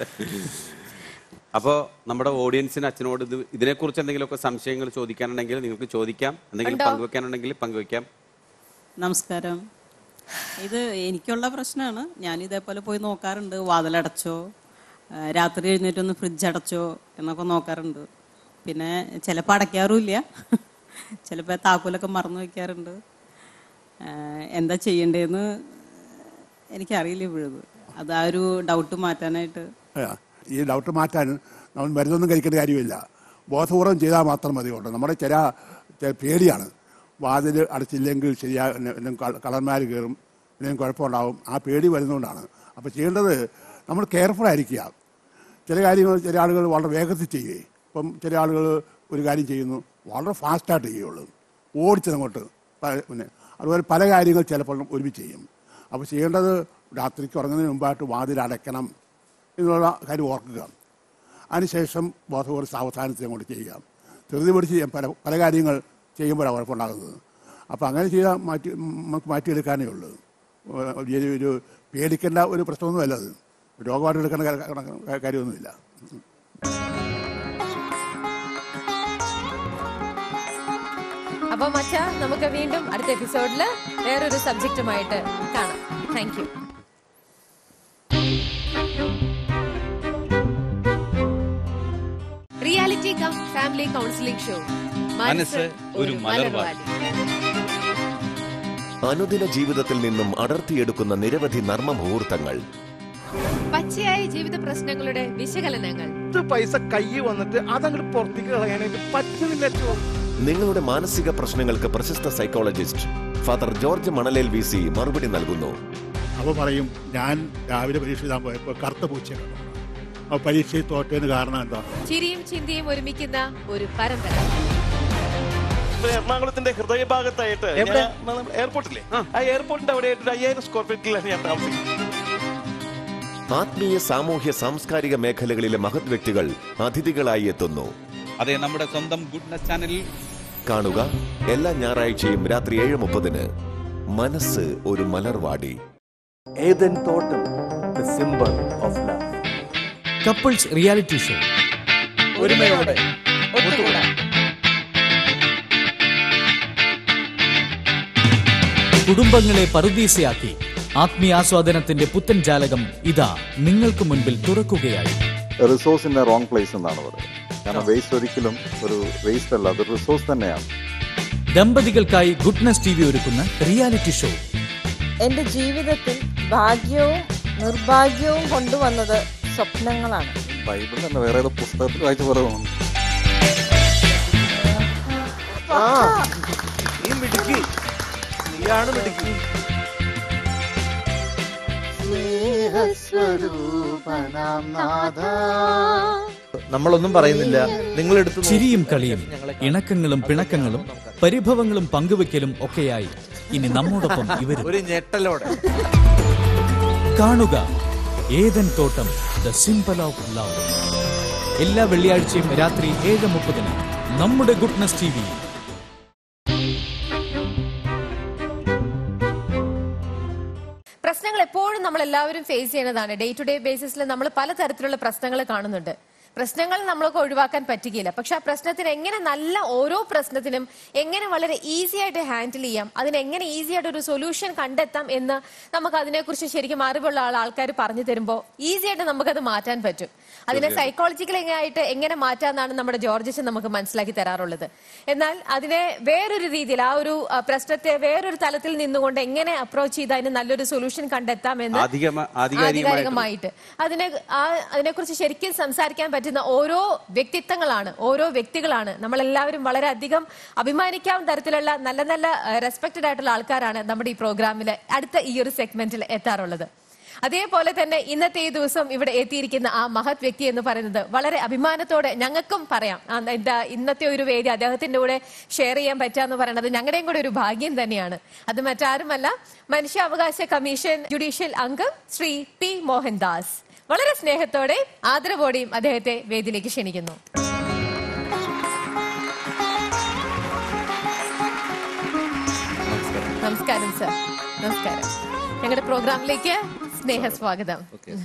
അപ്പോ നമ്മുടെ ഓഡിയൻസിന് അച്ഛനോട് ഇത് ഇതിനെക്കുറിച്ച് എന്തെങ്കിലുമൊക്കെ സംശയങ്ങൾ ചോദിക്കാനുണ്ടെങ്കിൽ നിങ്ങൾക്ക് ചോദിക്കാം എന്തെങ്കിലും
ഉണ്ടോ?
പങ്കുവെക്കാനുണ്ടെങ്കിൽ പങ്കുവെക്കാം
നമസ്കാരം ഇത് എനിക്കുള്ള പ്രശ്നമാണ് ഞാൻ ഇതേപോലെ പോയി നോക്കാറുണ്ട് വാതിലടച്ചോ ആ, രാത്രി എഴുന്നേറ്റ് ഒന്ന് ഫ്രിഡ്ജ് അടച്ചോ എന്നൊക്കെ നോക്കാറുണ്ട് പിന്നെ ചിലപ്പോൾ അടയ്ക്കാറുമില്ല ചിലപ്പോൾ താക്കോലൊക്കെ മറന്നു വയ്ക്കാറുണ്ട് ആ, എന്താ ചെയ്യേണ്ടതെന്ന് എനിക്കറിയില്ല ഇപ്പോഴത് അത് ആ ഒരു ഡൗട്ട് മാറ്റാനായിട്ട്
ആ, ഈ ഡൗട്ട് മാറ്റാൻ നമ്മൾ മരുന്നൊന്നും കഴിക്കേണ്ട കാര്യമില്ല ബോധപൂർവം ചെയ്താൽ മാത്രം മതി കേട്ടോ നമ്മുടെ ചില ചില പേടിയാണ് വാതിൽ അടച്ചില്ലെങ്കിൽ ശരിയാ കളന്മാർ കയറും എന്തെങ്കിലും കുഴപ്പമുണ്ടാവും ആ പേടി വരുന്നതുകൊണ്ടാണ് അപ്പോൾ ചെയ്യേണ്ടത് നമ്മൾ കെയർഫുൾ ആയിരിക്കുക ചില കാര്യങ്ങൾ ചില ആളുകൾ വളരെ വേഗത്തിൽ ചെയ്യുകയെ ഇപ്പം ചില ആളുകൾ ഒരു കാര്യം ചെയ്യുന്നു വളരെ ഫാസ്റ്റായിട്ട് ചെയ്യുള്ളൂ ഓടിച്ചതങ്ങോട്ട് പ- പിന്നെ അതുപോലെ പല കാര്യങ്ങൾ ചിലപ്പോൾ ഒരുമിച്ച് ചെയ്യും അപ്പോൾ ചെയ്യേണ്ടത് രാത്രിക്ക് ഉറങ്ങുന്നതിന് മുമ്പായിട്ട് വാതിൽ അടയ്ക്കണം എന്നുള്ള കാര്യം ഓർക്കുക അതിനുശേഷം ബോധപൂർവ്വം സാവധാനത്തിൽ അങ്ങോട്ട് ചെയ്യുക ധൃതി പിടിച്ച് ചെയ്യാൻ പല പല കാര്യങ്ങൾ ചെയ്യുമ്പോഴാണ് കുഴപ്പമുണ്ടാകുന്നത് അപ്പോൾ അങ്ങനെ ചെയ്താൽ മാറ്റി നമുക്ക് മാറ്റിയെടുക്കാനേ ഉള്ളൂ ഒരു ഒരു പേടിക്കേണ്ട ഒരു പ്രശ്നമൊന്നുമല്ല അത് രോഗമായിട്ട് എടുക്കേണ്ട കാ- കാ- കാര്യമൊന്നുമില്ല
അപ്പൊ മച്ച നമുക്ക് വീണ്ടും അടുത്ത എപ്പിസോഡിൽ വേറൊരു സബ്ജക്റ്റുമായിട്ട് കാണാം thank you reality cum family counselling show
മനസ്സ് ഒരു മലർവാടി.
മലർവാടി
അനുദിന ജീവിതത്തിൽ നിന്നും അടർത്തിയെടുക്കുന്ന നിരവധി നർമ്മ മുഹൂർത്തങ്ങൾ
പച്ചയായ ജീവിത പ്രശ്നങ്ങളുടെ വിശകലനങ്ങൾ
ഇത് പൈസ കൈ വന്നിട്ട് അതങ്ങോട്ട് പുറത്തേക്ക് കളയാനായിട്ട് പറ്റുന്നില്ല അച്ചോ.
നിങ്ങളുടെ മാനസിക പ്രശ്നങ്ങൾക്ക് പ്രശസ്ത psychologist father George Manalel V C മറുപടി നൽകുന്നു
അവ പറയും ഞാൻ രാവിലെ പരീക്ഷ എഴുതാൻ പോയപ്പോൾ കറുത്ത പൂച്ച കണ്ടു അപ്പോൾ പരീക്ഷയിൽ തോറ്റതിന് കാരണം എന്താ
ചിരിയും ചിന്തയും ഒരുമിക്കുന്ന ഒരു പരമ്പര
ഇപ്പൊ എറണാകുളത്തിന്റെ ഹൃദയഭാഗത്തായിട്ട്
എവിടെ?
ഞാൻ- എയർപോർട്ടില്ലേ ആ എയർപോർട്ടിന്റെ അവിടെ ഒരു അയ്യായിരം സ്ക്വയർ ഫീറ്റിലാണ് ഞാൻ താമസിക്കുന്നത്
ആത്മീയ സാമൂഹ്യ സാംസ്കാരിക മേഖലകളിലെ മഹത് വ്യക്തികൾ അതിഥികളായി എത്തുന്നു
അതെ നമ്മുടെ സ്വന്തം ഗുഡ്നസ് ചാനലിൽ
കാണുക എല്ലാ ഞായറാഴ്ചയും രാത്രി ഏഴ് മുപ്പതിന് മനസ്സ് ഒരു മലർവാടി
ഏതൻ തോട്ടം the simple of love
couples reality show
ഒരുമയോടെ
കുടുംബങ്ങളെ പറുദീസയാക്കി ആത്മീയാസ്വാദനത്തിന്റെ പുത്തൻ ജാലകം ഇതാ നിങ്ങൾക്ക് മുൻപിൽ തുറക്കുകയായി
resource in a wrong place എന്നാണ് പറയുന്നത് കാരണം വേസ്റ്റ് ഒരിക്കലും ഒരു വേസ്റ്റ് അല്ല അത് റിസോഴ്സ് തന്നെയാണ്
ദമ്പതികൾക്കായി ഗുഡ്നസ് ടി വി ഒരുക്കുന്ന റിയാലിറ്റി ഷോ
എന്റെ ജീവിതത്തിൽ ഭാഗ്യവും നിർഭാഗ്യവും കൊണ്ടുവന്നത് സ്വപ്നങ്ങളാണ്
ബൈബിൾ തന്നെ വേറെ ഏതോ പുസ്തകത്തിൽ വായിച്ച പോലെ തോന്നുന്നു
നീ മിടുക്കി നീയാണ് മിടുക്കി നമ്മളൊന്നും പറയുന്നില്ല നിങ്ങൾ എടുത്തു
ചിരിയും കളിയും ഇണക്കങ്ങളും പിണക്കങ്ങളും പരിഭവങ്ങളും പങ്കുവെക്കലും ഒക്കെയായി ഇനി നമ്മോടൊപ്പം ഇവരും
ഒരു ഞെട്ടലോടെ
കാണുക ഏതൻ തോട്ടം ദ സിമ്പിൾ ഓഫ് ലവ് എല്ലാ വെള്ളിയാഴ്ചയും രാത്രി ഏഴ് മുപ്പതിന് നമ്മുടെ ഗുഡ്നസ് ടി വി
പ്രശ്നങ്ങൾ എപ്പോഴും നമ്മൾ എല്ലാവരും ഫേസ് ചെയ്യുന്നതാണ് ഡേ ടു ഡേ ബേസിസിൽ നമ്മൾ പലതരത്തിലുള്ള പ്രശ്നങ്ങൾ കാണുന്നുണ്ട് പ്രശ്നങ്ങൾ നമ്മൾക്ക് ഒഴിവാക്കാൻ പറ്റുകയില്ല പക്ഷെ ആ പ്രശ്നത്തിന് എങ്ങനെ നല്ല ഓരോ പ്രശ്നത്തിനും എങ്ങനെ വളരെ ഈസി ആയിട്ട് ഹാൻഡിൽ ചെയ്യാം അതിന് എങ്ങനെ ഈസി ആയിട്ട് ഒരു സൊല്യൂഷൻ കണ്ടെത്താം എന്ന് നമുക്ക് അതിനെക്കുറിച്ച് ശരിക്കും അറിവുള്ള ആൾ ആൾക്കാർ പറഞ്ഞു തരുമ്പോൾ ഈസി ആയിട്ട് നമുക്കത് മാറ്റാൻ പറ്റും അതിനെ സൈക്കോളജിക്കലി ആയിട്ട് എങ്ങനെ മാറ്റാന്നാണ് നമ്മുടെ ജോർജസ് നമുക്ക് മനസ്സിലാക്കി തരാറുള്ളത് എന്നാൽ അതിനെ വേറൊരു രീതിയിൽ ആ ഒരു ആ, പ്രശ്നത്തെ വേറൊരു തലത്തിൽ നിന്നുകൊണ്ട് എങ്ങനെ അപ്രോച്ച് ചെയ്ത് അതിന് നല്ലൊരു സൊല്യൂഷൻ കണ്ടെത്താം എന്ന്
ആധികമ- ആധികാരികമായിട്ട്
ആധികാരികമായിട്ട് അതിനെ ആ അതിനെക്കുറിച്ച് ശരിക്കും സംസാരിക്കാൻ പറ്റുന്ന ഓരോ വ്യക്തിത്വങ്ങളാണ് ഓരോ വ്യക്തികളാണ് നമ്മളെല്ലാവരും വളരെയധികം അഭിമാനിക്കാവുന്ന തരത്തിലുള്ള നല്ല നല്ല റെസ്പെക്റ്റഡ് ആയിട്ടുള്ള ആൾക്കാരാണ് നമ്മുടെ ഈ പ്രോഗ്രാമിൽ അടുത്ത ഈ ഒരു സെഗ്മെന്റിൽ എത്താറുള്ളത് അതേപോലെ തന്നെ ഇന്നത്തെ ഈ ദിവസം ഇവിടെ എത്തിയിരിക്കുന്ന ആ മഹത് വ്യക്തി എന്ന് പറയുന്നത് വളരെ അഭിമാനത്തോടെ ഞങ്ങൾക്കും പറയാം ആ, എന്താ ഇന്നത്തെ ഒരു വേദി അദ്ദേഹത്തിന്റെ കൂടെ ഷെയർ ചെയ്യാൻ പറ്റാന്ന് പറയുന്നത് ഞങ്ങളുടെയും കൂടെ ഒരു ഭാഗ്യം തന്നെയാണ് അത് മറ്റാരുമല്ല മനുഷ്യാവകാശ കമ്മീഷൻ ജുഡീഷ്യൽ അംഗം ശ്രീ പി മോഹൻദാസ് വളരെ സ്നേഹത്തോടെ ആദരവോടെയും അദ്ദേഹത്തെ വേദിയിലേക്ക് ക്ഷണിക്കുന്നു നമസ്കാരം സർ നമസ്കാരം ഞങ്ങളുടെ പ്രോഗ്രാമിലേക്ക് സ്നേഹ സ്വാഗതം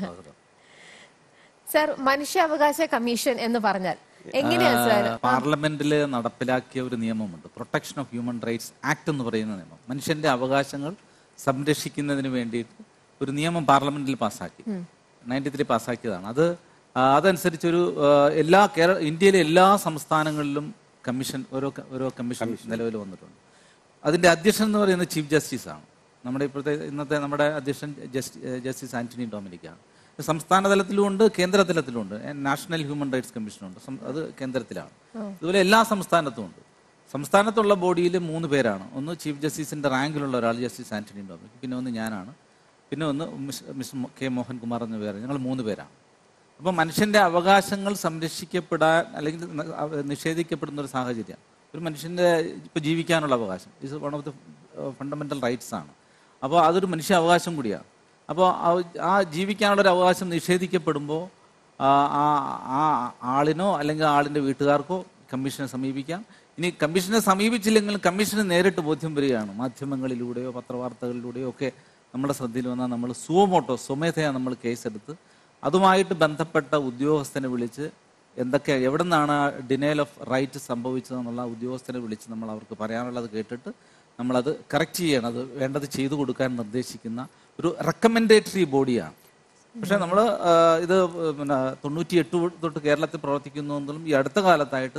സർ മനുഷ്യാവകാശ കമ്മീഷൻ എന്ന് പറഞ്ഞാൽ എങ്ങനെയാ സർ
പാർലമെന്റിൽ നടപ്പിലാക്കിയ ഒരു നിയമമുണ്ട് protection of human rights act എന്ന് പറയുന്ന നിയമം മനുഷ്യന്റെ അവകാശങ്ങൾ സംരക്ഷിക്കുന്നതിന് വേണ്ടിയിട്ട് ഒരു നിയമം പാർലമെന്റിൽ പാസ്സാക്കി നയൻറ്റി ത്രീ പാസ്സാക്കിയതാണ് അത് ആ, അതനുസരിച്ച് ഒരു ആ, എല്ലാ കേരള ഇന്ത്യയിലെ എല്ലാ സംസ്ഥാനങ്ങളിലും കമ്മീഷൻ ഓരോ ക- ഓരോ കമ്മീഷൻ നിലവിൽ വന്നിട്ടുണ്ട് അതിന്റെ അധ്യക്ഷൻ എന്ന് പറയുന്നത് ചീഫ് ജസ്റ്റിസ് ആണ് നമ്മുടെ ഇപ്പോഴത്തെ ഇന്നത്തെ നമ്മുടെ അധ്യക്ഷൻ ജസ്റ്റി- ജസ്റ്റിസ് ആന്റണി ഡൊമിനിക്കാണ് സംസ്ഥാന തലത്തിലും ഉണ്ട് കേന്ദ്ര തലത്തിലും ഉണ്ട് നാഷണൽ ഹ്യൂമൻ റൈറ്റ്സ് കമ്മീഷൻ ഉണ്ട് സം- അത് കേന്ദ്രത്തിലാണ് ഇതുപോലെ എല്ലാ സംസ്ഥാനത്തും ഉണ്ട് സംസ്ഥാനത്തുള്ള ബോഡിയിൽ മൂന്ന് പേരാണ് ഒന്ന് ചീഫ് ജസ്റ്റിസിന്റെ റാങ്കിലുള്ള ഒരാൾ ജസ്റ്റിസ് ആന്റണി ഡൊമിനിക് പിന്നെ ഒന്ന് ഞാനാണ് പിന്നെ ഒന്ന് മിസ് മിസ് മോ- കെ മോഹൻകുമാർ എന്ന പേര് ഞങ്ങൾ മൂന്ന് പേരാണ് അപ്പോൾ മനുഷ്യന്റെ അവകാശങ്ങൾ സംരക്ഷിക്കപ്പെടാൻ അല്ലെങ്കിൽ ന- അവ- നിഷേധിക്കപ്പെടുന്ന ഒരു സാഹചര്യം ഒരു മനുഷ്യന്റെ ഇപ്പൊ ജീവിക്കാനുള്ള അവകാശം is one of the fundamental rights ആണ് അപ്പോൾ അതൊരു മനുഷ്യ അവകാശം കൂടിയാണ് അപ്പോൾ ആ ജീവിക്കാനുള്ള ഒരു അവകാശം നിഷേധിക്കപ്പെടുമ്പോൾ ആ ആ- ആ ആളിനോ അല്ലെങ്കിൽ ആളിന്റെ വീട്ടുകാർക്കോ കമ്മീഷനെ സമീപിക്കാം ഇനി കമ്മീഷനെ സമീപിച്ചില്ലെങ്കിൽ കമ്മീഷന് നേരിട്ട് ബോധ്യം വരികയാണ് മാധ്യമങ്ങളിലൂടെയോ പത്രവാർത്തകളിലൂടെയോ ഒക്കെ നമ്മുടെ ശ്രദ്ധയിൽ വന്നാൽ നമ്മൾ സുവമോട്ടോ സ്വമേധയാ നമ്മൾ കേസെടുത്ത് അതുമായിട്ട് ബന്ധപ്പെട്ട ഉദ്യോഗസ്ഥനെ വിളിച്ച് എന്തൊക്കെ എവിടെ നിന്നാണ് ഡിനയൽ ഓഫ് റൈറ്റ് സംഭവിച്ചതെന്നുള്ള ഉദ്യോഗസ്ഥനെ വിളിച്ച് നമ്മൾ അവർക്ക് പറയാനുള്ളത് കേട്ടിട്ട് നമ്മളത് കറക്റ്റ് ചെയ്യണം അത് വേണ്ടത് ചെയ്തു കൊടുക്കാൻ നിർദ്ദേശിക്കുന്ന ഒരു റെക്കമെൻഡേറ്ററി ബോഡിയാണ് പക്ഷെ നമ്മൾ ഇത് പിന്നെ തൊണ്ണൂറ്റി എട്ട് തൊട്ട് കേരളത്തിൽ പ്രവർത്തിക്കുന്നു എന്നുള്ളതും ഈ അടുത്ത കാലത്തായിട്ട്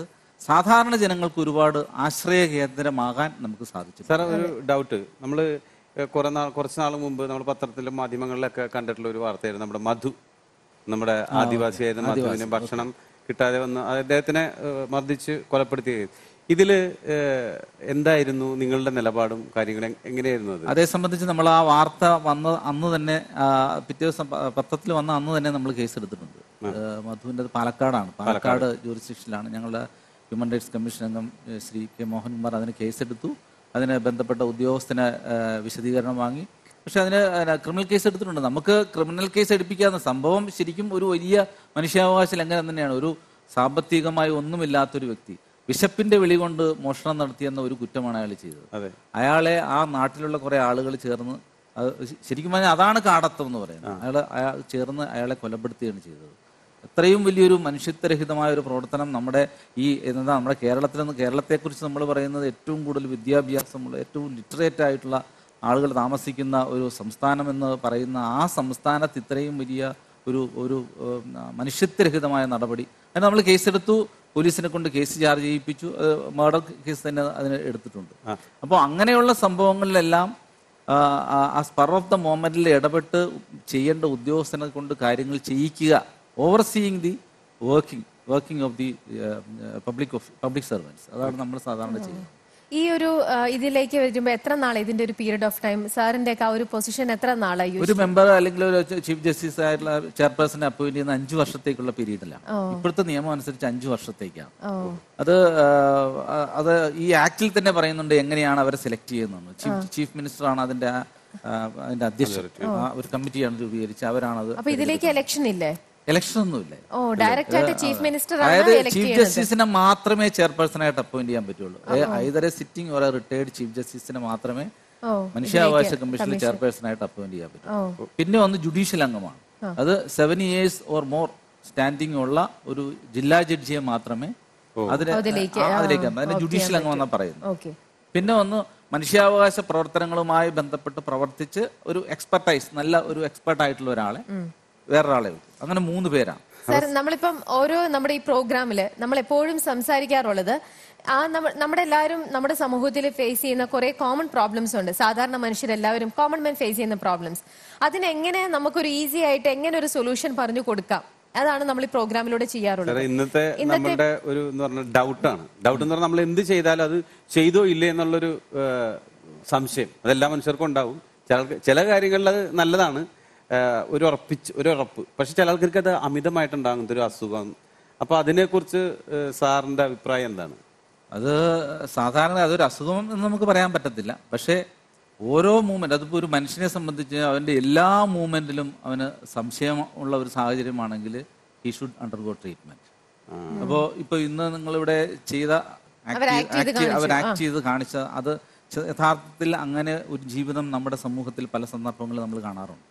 സാധാരണ ജനങ്ങൾക്ക് ഒരുപാട് ആശ്രയ കേന്ദ്രമാകാൻ നമുക്ക് സാധിച്ചു
സാർ ഒരു ഡൗട്ട് നമ്മൾ കുറെ നാൾ കുറച്ച് നാൾ മുമ്പ് നമ്മൾ പത്രത്തിലും മാധ്യമങ്ങളിലൊക്കെ കണ്ടിട്ടുള്ള ഒരു വാർത്തയായിരുന്നു നമ്മുടെ മധു നമ്മുടെ ആദിവാസിയായിരുന്ന മധുവിന് ഭക്ഷണം കിട്ടാതെ വന്ന് അദ്ദേഹത്തിനെ ഏഹ്, മർദ്ദിച്ച് കൊലപ്പെടുത്തുകയും ഇതില് ഏഹ്, എന്തായിരുന്നു നിങ്ങളുടെ നിലപാടും കാര്യങ്ങളും എ- എങ്ങനെയായിരുന്നു അത്
അതേ സംബന്ധിച്ച് നമ്മൾ ആ വാർത്ത വന്ന അന്ന് തന്നെ ആ, പിറ്റേ ദിവസം പ- പത്രത്തിൽ വന്ന അന്ന് തന്നെ നമ്മൾ കേസ് എടുത്തിട്ടുണ്ട് ഏഹ് മധുവിൻ്റെ പാലക്കാടാണ് പാലക്കാട് ജൂറിസ്ഡിക്ഷനിലാണ് ഞങ്ങളുടെ ഹ്യൂമൻ റൈറ്റ്സ് കമ്മീഷൻ അംഗം ഏഹ് ശ്രീ കെ മോഹൻകുമാർ അതിന് കേസെടുത്തു അതിന് ബന്ധപ്പെട്ട ഉദ്യോഗസ്ഥന് ഏഹ് വിശദീകരണം വാങ്ങി പക്ഷെ അതിന് ഏഹ് ക്രിമിനൽ കേസ് എടുത്തിട്ടുണ്ട് നമുക്ക് ക്രിമിനൽ കേസ് എടുപ്പിക്കാവുന്ന സംഭവം ശരിക്കും ഒരു വലിയ മനുഷ്യാവകാശ ലംഘനം തന്നെയാണ് ഒരു സാമ്പത്തികമായി ഒന്നുമില്ലാത്തൊരു വ്യക്തി വിശപ്പിന്റെ വിളി കൊണ്ട് മോഷണം നടത്തിയെന്ന ഒരു കുറ്റമാണ് അയാൾ ചെയ്തത്
അതെ
അയാളെ ആ നാട്ടിലുള്ള കുറെ ആളുകൾ ചേർന്ന് അത് ശ- ശരിക്കും പറഞ്ഞാൽ അതാണ് കാടത്തം എന്ന് പറയുന്നത് അയാൾ അയാൾ ചേർന്ന് അയാളെ കൊലപ്പെടുത്തുകയാണ് ചെയ്തത് എത്രയും വലിയൊരു മനുഷ്യത്വരഹിതമായ ഒരു പ്രവർത്തനം നമ്മുടെ ഈ എന്താ നമ്മുടെ കേരളത്തിൽ നിന്ന് കേരളത്തെക്കുറിച്ച് നമ്മൾ പറയുന്നത് ഏറ്റവും കൂടുതൽ വിദ്യാഭ്യാസമുള്ള ഏറ്റവും ലിറ്ററേറ്റ് ആയിട്ടുള്ള ആളുകൾ താമസിക്കുന്ന ഒരു സംസ്ഥാനം എന്ന് പറയുന്ന ആ സംസ്ഥാനത്ത് ഇത്രയും വലിയ ഒരു ഒരു ഉം, മനുഷ്യത്വരഹിതമായ നടപടി അതിന് നമ്മൾ കേസെടുത്തു പോലീസിനെ കൊണ്ട് കേസ് ചാർജ് ചെയ്യിപ്പിച്ചു മർഡർ കേസ് തന്നെ അതിന് എടുത്തിട്ടുണ്ട് അപ്പോൾ അങ്ങനെയുള്ള സംഭവങ്ങളിലെല്ലാം ആ, ആ, ആ സ്പർ ഓഫ് ദ മോമെന്റിൽ ഇടപെട്ട് ചെയ്യേണ്ട ഉദ്യോഗസ്ഥനെ കൊണ്ട് കാര്യങ്ങൾ ചെയ്യിക്കുക overseeing the working working of the public of public servants അതാണ് നമ്മൾ സാധാരണ ചെയ്യുന്നത്
ഈ ഒരു ആ, ഇതിലേക്ക് വരുമ്പോ എത്ര നാളെ ഇതിന്റെ ഒരു പീരീഡ് ഓഫ് ടൈം സാറിന്റെ ഒക്കെ ആ ഒരു പൊസിഷൻ എത്ര നാളായി
ഒരു മെമ്പർ അല്ലെങ്കിൽ ഒരു ചീഫ് ജസ്റ്റിസ് ആയിട്ടുള്ള ചെയർപേഴ്സണെ അപ്പോയിന്റ് ചെയ്യുന്ന അഞ്ചു വർഷത്തേക്കുള്ള പീരീഡിലാണ്
ഓ.
ഇപ്പോഴത്തെ നിയമം അനുസരിച്ച് അഞ്ചു വർഷത്തേക്കാണ്
ഓ
അത് ആ, അത് ഈ ആക്ടിൽ തന്നെ പറയുന്നുണ്ട് എങ്ങനെയാണ് അവരെ സെലക്ട് ചെയ്യുന്നത് ചീഫ് ചീഫ് മിനിസ്റ്റർ ആണ് അതിന്റെ ആ, ആ, അതിന്റെ അധ്യക്ഷൻ ആ, ഒരു കമ്മിറ്റിയാണ് രൂപീകരിച്ച് അവരാണത്
അപ്പൊ ഇതിലേക്ക് ഇലക്ഷൻ ഇല്ലേ
ഇലക്ഷൻ ഒന്നുമില്ല
ഓ ഡയറക്റ്റ് ആയിട്ട് ചീഫ് മിനിസ്റ്റർ ആണ്
അതായത്
elect
ചീഫ്
ചെയ്യുന്നത്.
ജസ്റ്റിസിനെ മാത്രമേ ചെയർപേഴ്സൺ ആയിട്ട് അപ്പോയിന്റ് ചെയ്യാൻ പറ്റുള്ളൂ either sitting or retired chief ജസ്റ്റിസിനെ മാത്രമേ
ഓ,
മനുഷ്യാവകാശ
ഇതിലേക്ക്
കമ്മീഷനിൽ
commission.
ചെയർപേഴ്സൺ ആയിട്ട് അപ്പോയിന്റ് ചെയ്യാൻ
ഓ.
പറ്റും പിന്നെ ഒന്ന് ജുഡീഷ്യൽ അംഗമാണ് അത് seven years or more standing ഉള്ള ഒരു ജില്ലാ ജഡ്ജിയെ മാത്രമേ അതിന്
അതിലേക്ക്,
ആ,
ആ,
അതിലേക്ക് അതിന്
ഓക്കെ,
ജുഡീഷ്യൽ അംഗം എന്നാ
പറ്റും.
പറയുന്നത്
ഓക്കെ
പിന്നെ ഒന്ന് മനുഷ്യാവകാശ പ്രവർത്തനങ്ങളുമായി ബന്ധപ്പെട്ട് പ്രവർത്തിച്ച് ഒരു എക്സ്പെർട്ടൈസ് നല്ല ഒരു എക്സ്പെർട്ട് ആയിട്ടുള്ള ഒരാളെ വേറൊരാളെ വെക്കും അങ്ങനെ മൂന്ന് പേരാണ്
സാർ നമ്മളിപ്പം ഓരോ നമ്മുടെ ഈ പ്രോഗ്രാമില് നമ്മൾ എപ്പോഴും സംസാരിക്കാറുള്ളത് ആ നമ്മ- നമ്മുടെ എല്ലാവരും നമ്മുടെ സമൂഹത്തിൽ ഫേസ് ചെയ്യുന്ന കുറെ കോമൺ പ്രോബ്ലംസ് ഉണ്ട് സാധാരണ മനുഷ്യരെല്ലാവരും കോമൺ മെൻ ഫേസ് ചെയ്യുന്ന പ്രോബ്ലംസ് അതിനെങ്ങനെ നമുക്കൊരു ഈസി ആയിട്ട് എങ്ങനെ ഒരു സൊല്യൂഷൻ പറഞ്ഞു കൊടുക്കാം അതാണ് നമ്മൾ ഈ പ്രോഗ്രാമിലൂടെ ചെയ്യാറുള്ളത്
സാറേ ഇന്നത്തെ നമ്മളുടെ ഒരു എന്ന് പറഞ്ഞ ഡൗട്ടാണ് ഡൗട്ട് എന്ന് പറഞ്ഞാൽ നമ്മൾ എന്ത് ചെയ്താലും അത് ചെയ്തോ ഇല്ലേ എന്നുള്ളൊരു ഏഹ്, സംശയം അതെല്ലാ മനുഷ്യർക്കും ഉണ്ടാവും ചില ചില കാര്യങ്ങളിൽ അത് നല്ലതാണ് ഏഹ്, ഒരു ഉറപ്പിച്ച് ഒരു ഉറപ്പ് പക്ഷെ ചില ആൾക്കാർക്ക് അത് അമിതമായിട്ടുണ്ടാകും ഒരു അസുഖം അപ്പൊ അതിനെക്കുറിച്ച് ഏഹ്, സാറിന്റെ അഭിപ്രായം എന്താണ്
അത് സാധാരണ അതൊരു അസുഖം എന്ന് നമുക്ക് പറയാൻ പറ്റത്തില്ല പക്ഷേ ഓരോ മൂവ്മെന്റ് അതിപ്പോൾ ഒരു മനുഷ്യനെ സംബന്ധിച്ച് അവന്റെ എല്ലാ മൂവ്മെന്റിലും അവന് സംശയം ഉള്ള ഒരു സാഹചര്യമാണെങ്കിൽ ഹി ഷുഡ് അണ്ടർഗോ ട്രീറ്റ്മെന്റ് അപ്പോൾ ഇപ്പോൾ ഇന്ന് നിങ്ങളിവിടെ ചെയ്ത
അവർ act ചെയ്ത്
ആക്ട് അവർ
കാണിച്ചു.
ആക്ട് ചെയ്ത് കാണിച്ച അത് ച- യഥാർത്ഥത്തിൽ അങ്ങനെ ഒരു ജീവിതം നമ്മുടെ സമൂഹത്തിൽ പല സന്ദർഭങ്ങളിൽ നമ്മൾ കാണാറുണ്ട്